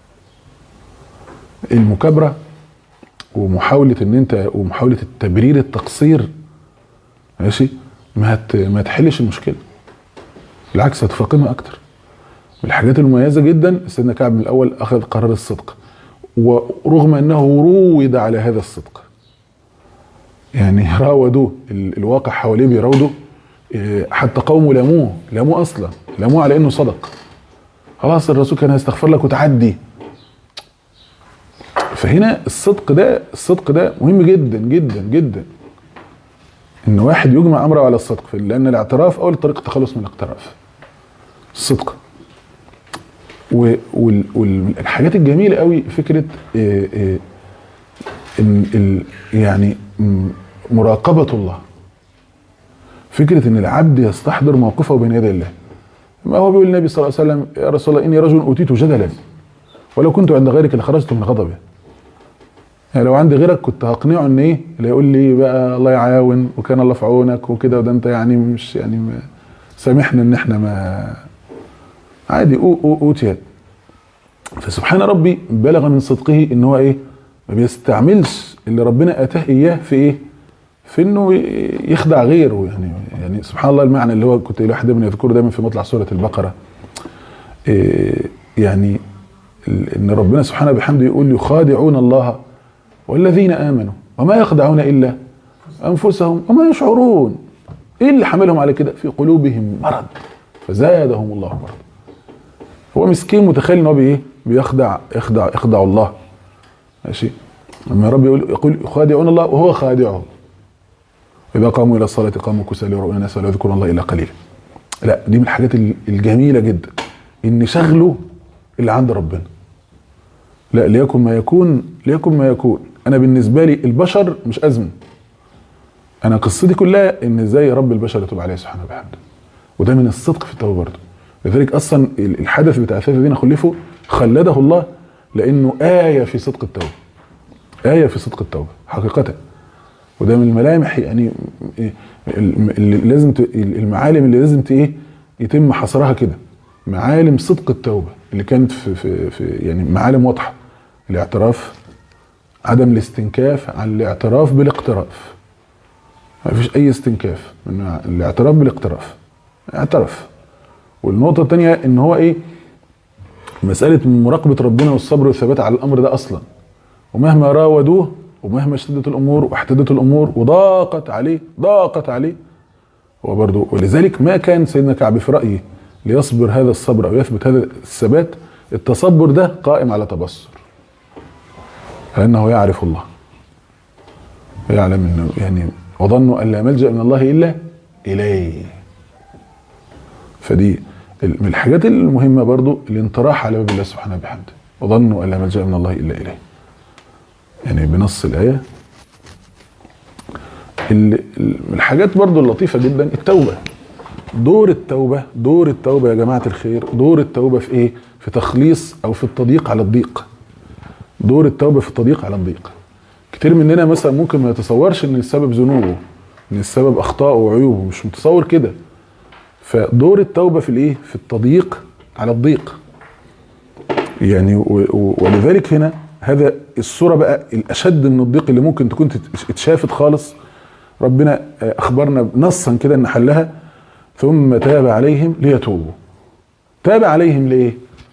المكابره ومحاوله ان انت ومحاوله التبرير التقصير ماشي ما هت ما تحلش المشكله بالعكس هتفاقمها اكتر من الحاجات المميزه جدا سيدنا كعب من الاول اخذ قرار الصدق ورغم انه روض على هذا الصدق يعني راودوه ال- الواقع حواليه بيراودوا إيه، حتى قومه لاموه لاموه اصلا لاموه على انه صدق خلاص الرسول كان هيستغفر لك وتعدي فهنا الصدق ده الصدق ده مهم جدا جدا جدا ان واحد يجمع امره على الصدق لان الاعتراف اول طريق التخلص من الاقتراف الصدق والحاجات الجميله قوي فكره إيه إيه ان ال يعني م- مراقبه الله فكره ان العبد يستحضر موقفه بين يدي الله ما هو بيقول النبي صلى الله عليه وسلم يا رسول الله اني رجل اوتيت جدلا ولو كنت عند غيرك لخرجت من غضبه يعني لو عندي غيرك كنت هقنعه ان ايه اللي يقول لي بقى الله يعاون وكان الله في عونك وكده وده انت يعني مش يعني ما سامحنا ان احنا ما عادي أو- أو- اوتي فسبحان ربي بلغ من صدقه ان هو ايه ما بيستعملش اللي ربنا اتاه اياه في ايه في انه ي- يخدع غيره يعني يعني سبحان الله المعنى اللي هو كنت الواحد دايما يذكره دايما في مطلع سوره البقره إيه يعني ال- ان ربنا سبحانه بحمده يقول يخادعون الله والذين امنوا وما يخدعون الا انفسهم وما يشعرون ايه اللي حملهم على كده في قلوبهم مرض فزادهم الله مرض هو مسكين متخيل ان هو بايه بيخدع يخدع يخدع الله ماشي لما رب يقول يقول يخادعون الله وهو خادعهم اذا قاموا الى الصلاه قاموا كسالى يراؤون الناس ولا يذكرون الله الا قليلا لا دي من الحاجات ال- الجميله جدا ان شغله اللي عند ربنا لا ليكن ما يكون ليكن ما يكون انا بالنسبه لي البشر مش ازمه انا قصتي كلها ان ازاي رب البشر يتوب عليه سبحانه وبحمده وده من الصدق في التوبه برضه لذلك اصلا ال- الحدث بتاع ثلاثه الذين خلفوا خلده الله لانه ايه في صدق التوبه ايه في صدق التوبه حقيقه وده من الملامح يعني إيه ال- اللي لازم ت- المعالم اللي لازم ت- ايه يتم حصرها كده معالم صدق التوبه اللي كانت في, في, في يعني معالم واضحه الاعتراف عدم الاستنكاف عن الاعتراف بالاقتراف ما فيش اي استنكاف من الاعتراف بالاقتراف اعترف والنقطه الثانيه ان هو ايه مساله مراقبه ربنا والصبر والثبات على الامر ده اصلا ومهما راودوه ومهما اشتدت الامور واحتدت الامور وضاقت عليه ضاقت عليه هو برضه ولذلك ما كان سيدنا كعب في رايي ليصبر هذا الصبر او يثبت هذا الثبات التصبر ده قائم على تبصر لانه يعرف الله ويعلم انه يعني وظنوا ان لا ملجا من الله الا اليه فدي ال- من الحاجات المهمه برضو الانطراح على باب الله سبحانه وبحمده وظنوا ان لا ملجا من الله الا اليه يعني بنص الايه ال- ال- من الحاجات برضو اللطيفه جدا التوبه دور التوبه دور التوبه يا جماعه الخير دور التوبه في ايه في تخليص او في التضييق على الضيق دور التوبه في التضييق على الضيق كتير مننا مثلا ممكن ما يتصورش ان السبب ذنوبه ان السبب اخطائه وعيوبه مش متصور كده فدور التوبه في الايه في التضييق على الضيق يعني و- و- ولذلك هنا هذا الصوره بقى الاشد من الضيق اللي ممكن تكون تت- اتشافت خالص ربنا آه، اخبرنا نصا كده ان حلها ثم تاب عليهم ليتوبوا تاب عليهم ليه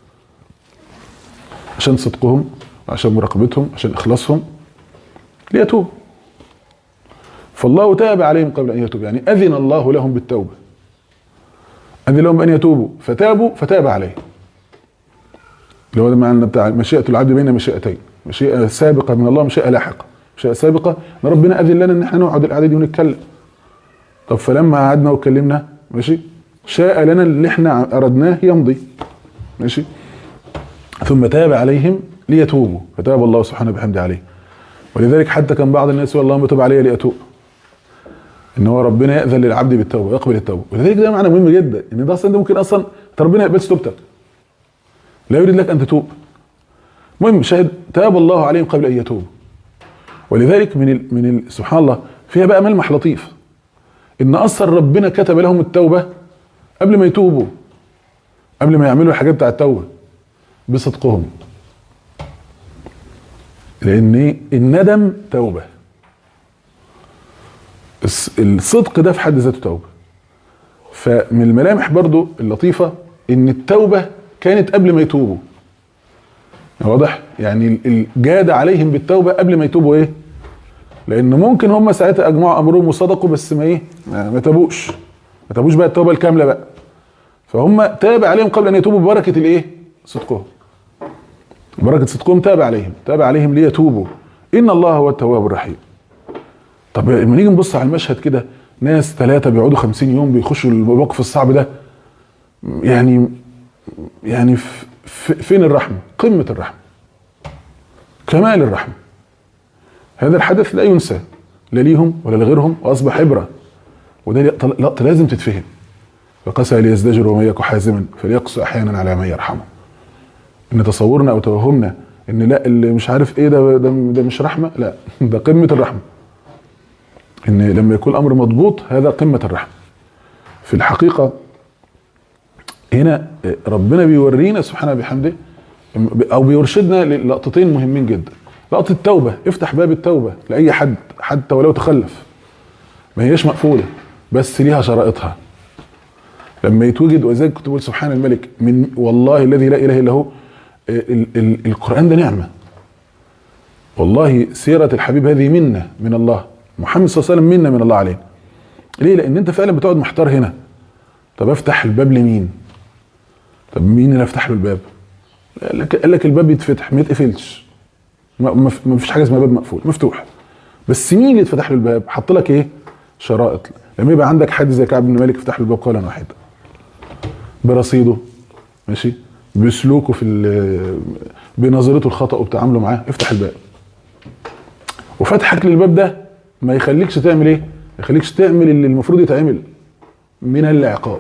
عشان صدقهم عشان مراقبتهم عشان اخلاصهم ليتوبوا فالله تاب عليهم قبل ان يتوبوا يعني اذن الله لهم بالتوبه اذن لهم ان يتوبوا فتابوا فتاب عليهم اللي هو المعنى بتاع مشيئه العبد بين مشيئتين مشيئه سابقه من الله مشيئه لاحقه مشيئه سابقه ان ربنا اذن لنا ان احنا نقعد القعده دي ونتكلم طب فلما قعدنا واتكلمنا ماشي شاء لنا اللي احنا اردناه يمضي ماشي ثم تاب عليهم ليتوبوا فتاب الله سبحانه بحمده عليه ولذلك حتى كان بعض الناس يقول اللهم تب علي لاتوب ان هو ربنا ياذن للعبد بالتوبه ويقبل التوبه ولذلك ده معنى مهم جدا ان ده اصلا ده ممكن اصلا انت ربنا ما يقبلش توبتك لا يريد لك ان تتوب المهم شاهد تاب الله عليهم قبل ان يتوبوا ولذلك من ال من ال سبحان الله فيها بقى ملمح لطيف ان اصلا ربنا كتب لهم التوبه قبل ما يتوبوا قبل ما يعملوا الحاجات بتاع التوبه بصدقهم لان الندم توبه الص- الصدق ده في حد ذاته توبه فمن الملامح برضو اللطيفه ان التوبه كانت قبل ما يتوبوا واضح يعني ال- ال- جاد عليهم بالتوبه قبل ما يتوبوا ايه لان ممكن هم ساعتها اجمعوا امرهم وصدقوا بس ما ايه ما ما تابوش ما تابوش بقى التوبه الكامله بقى فهم تاب عليهم قبل ان يتوبوا ببركه الايه صدقهم بركه صدقهم تاب عليهم تاب عليهم ليتوبوا ان الله هو التواب الرحيم طب لما نيجي نبص على المشهد كده ناس ثلاثة بيقعدوا خمسين يوم بيخشوا الموقف الصعب ده يعني يعني ف- ف- فين الرحمة قمة الرحمة كمال الرحمة هذا الحدث لا ينسى لا ليهم ولا لغيرهم واصبح عبرة وده لقطة لازم تتفهم فقسى ليزدجر ومن يك حازما فليقسو احيانا على من يرحمه ان تصورنا او توهمنا ان لا اللي مش عارف ايه ده ده, ده مش رحمه لا ده قمه الرحمه ان لما يكون الامر مضبوط هذا قمه الرحمه في الحقيقه هنا ربنا بيورينا سبحانه بحمده او بيرشدنا للقطتين مهمين جدا لقطه التوبه افتح باب التوبه لاي حد حتى ولو تخلف ما هيش مقفوله بس ليها شرائطها لما يتوجد وذلك كنت بقول سبحان الملك من والله الذي لا اله الا هو ال ال القران ده نعمه والله سيره الحبيب هذه منه من الله محمد صلى الله عليه وسلم منه من الله عليه ليه لان انت فعلا بتقعد محتار هنا طب افتح الباب لمين طب مين اللي افتح له الباب قال لك قال لك الباب يتفتح ما يتقفلش ما ما- ما فيش حاجه اسمها باب مقفول مفتوح بس مين اللي يتفتح له الباب حط لك ايه شرائط لما يبقى عندك حد زي كعب بن مالك يفتح له الباب قولا واحدا برصيده ماشي بسلوكه في ال- بنظرته الخطا وبتعامله معاه افتح الباب وفتحك للباب ده ما يخليكش تعمل ايه؟ ما يخليكش تعمل اللي المفروض يتعمل من العقاب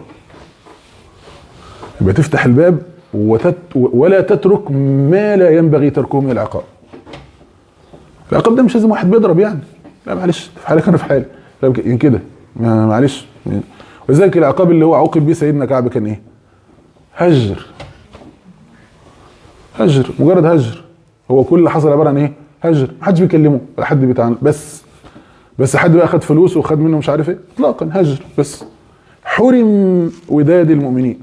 يبقى تفتح الباب وتت ولا تترك ما لا ينبغي تركه من العقاب العقاب ده مش لازم واحد بيضرب يعني لا معلش في حالك انا في حالي لا يعني كده ما- معلش ولذلك العقاب اللي هو عوقب بيه سيدنا كعب كان ايه؟ هجر هجر مجرد هجر هو كل اللي حصل عباره عن ايه؟ هجر محدش بيكلمه ولا حد بيتعامل بس بس حد بقى خد فلوس وخد منه مش عارف ايه اطلاقا هجر بس حرم وداد المؤمنين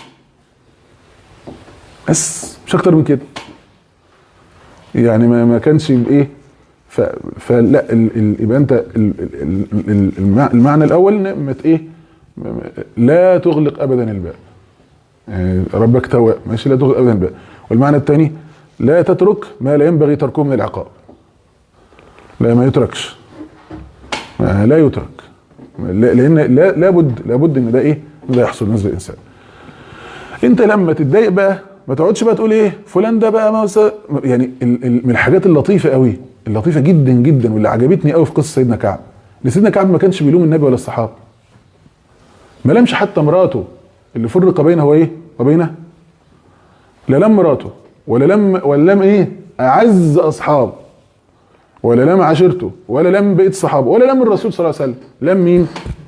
بس مش اكتر من كده يعني ما ما كانش بايه ف فلا ال- ال- يبقى انت ال- ال- ال- ال- المع- المعنى الاول إن ما ت- ايه م- م- لا تغلق ابدا الباب يعني ربك تواب ماشي لا تغلق ابدا الباب والمعنى الثاني لا تترك ما لا ينبغي تركه من العقاب لا ما يتركش ما لا يترك لا- لان لا لابد لابد ان ده ايه ان ده يحصل بالنسبه للانسان انت لما تتضايق بقى ما تقعدش بقى تقول ايه فلان ده بقى ما وس- يعني ال- ال- من الحاجات اللطيفه قوي اللطيفه جدا جدا واللي عجبتني قوي في قصه سيدنا كعب ان سيدنا كعب ما كانش بيلوم النبي ولا الصحابه ما لمش حتى مراته اللي فرق بينه وايه وبينه لا لم مراته ولا لم ولا لم ايه اعز اصحابه ولا لم عشيرته ولا لم بقيه الصحابه ولا لم الرسول صلى الله عليه وسلم لم مين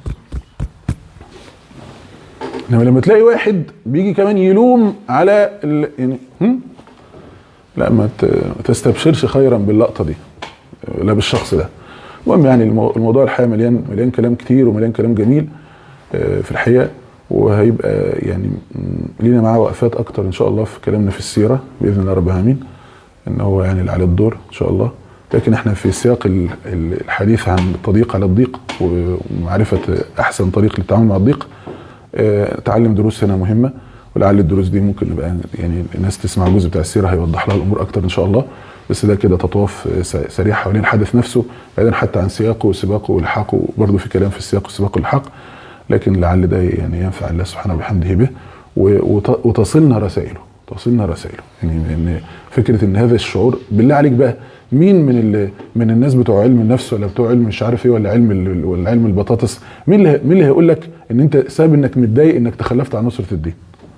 انما لما تلاقي واحد بيجي كمان يلوم على ال... يعني هم؟ لا ما ت- ما تستبشرش خيرا باللقطه دي لا بالشخص ده المهم يعني المو- الموضوع الحقيقه مليان مليان كلام كتير ومليان كلام جميل آه، في الحقيقه وهيبقى يعني م، لينا معاه وقفات اكتر ان شاء الله في كلامنا في السيره باذن الله رب العالمين ان هو يعني اللي عليه الدور ان شاء الله لكن احنا في سياق ال- ال- الحديث عن التضييق على الضيق ومعرفه احسن طريق للتعامل مع الضيق آه، تعلم دروس هنا مهمه ولعل الدروس دي ممكن نبقى يعني الناس تسمع الجزء بتاع السيره هيوضح لها الامور اكتر ان شاء الله بس ده كده تطواف آه، س- سريع حوالين الحدث نفسه بعيدا حتى عن سياقه وسباقه والحاقه برضه في كلام في السياق والسباق والحق لكن لعل ده يعني ينفع الله سبحانه وبحمده به و- وت- وتصلنا رسائله تصلنا رسائله يعني ان فكره ان هذا الشعور بالله عليك بقى مين من ال- من الناس بتوع علم النفس ولا بتوع علم مش عارف ايه ولا علم ال- ولا علم البطاطس مين اللي مين اللي هيقول لك ان انت سبب انك متضايق انك تخلفت عن نصره الدين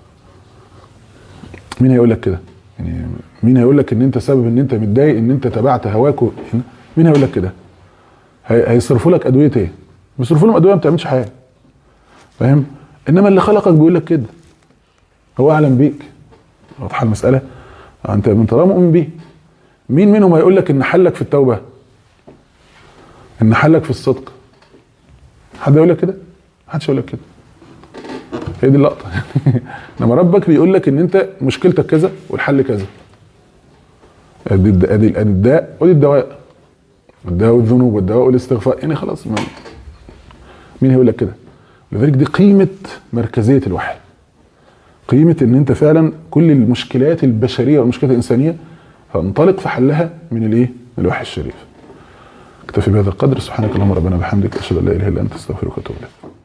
مين هيقول لك كده يعني مين هيقول لك ان انت سبب ان انت متضايق ان انت تبعت هواك و- مين هيقول لك كده هي- هيصرفوا لك ادويه ايه بيصرفوا لهم ادويه ما بتعملش حاجه فاهم انما اللي خلقك بيقول لك كده هو اعلم بيك واضحه المساله انت من طالما مؤمن بيه مين منهم هيقول لك ان حلك في التوبه ان حلك في الصدق حد يقول لك كده محدش يقول لك كده هي دي اللقطه انما ربك بيقول لك ان انت مشكلتك كذا والحل كذا ادي الد- ادي ادي الداء ودي الدواء الدواء والذنوب والدواء والاستغفار يعني خلاص ما مين هيقول لك كده لذلك دي قيمه مركزيه الوحي قيمه ان انت فعلا كل المشكلات البشريه والمشكلات الانسانيه فانطلق في حلها من الايه؟ من الوحي الشريف. اكتفي بهذا القدر سبحانك اللهم ربنا وبحمدك اشهد ان لا اله الا انت استغفرك واتوب اليك.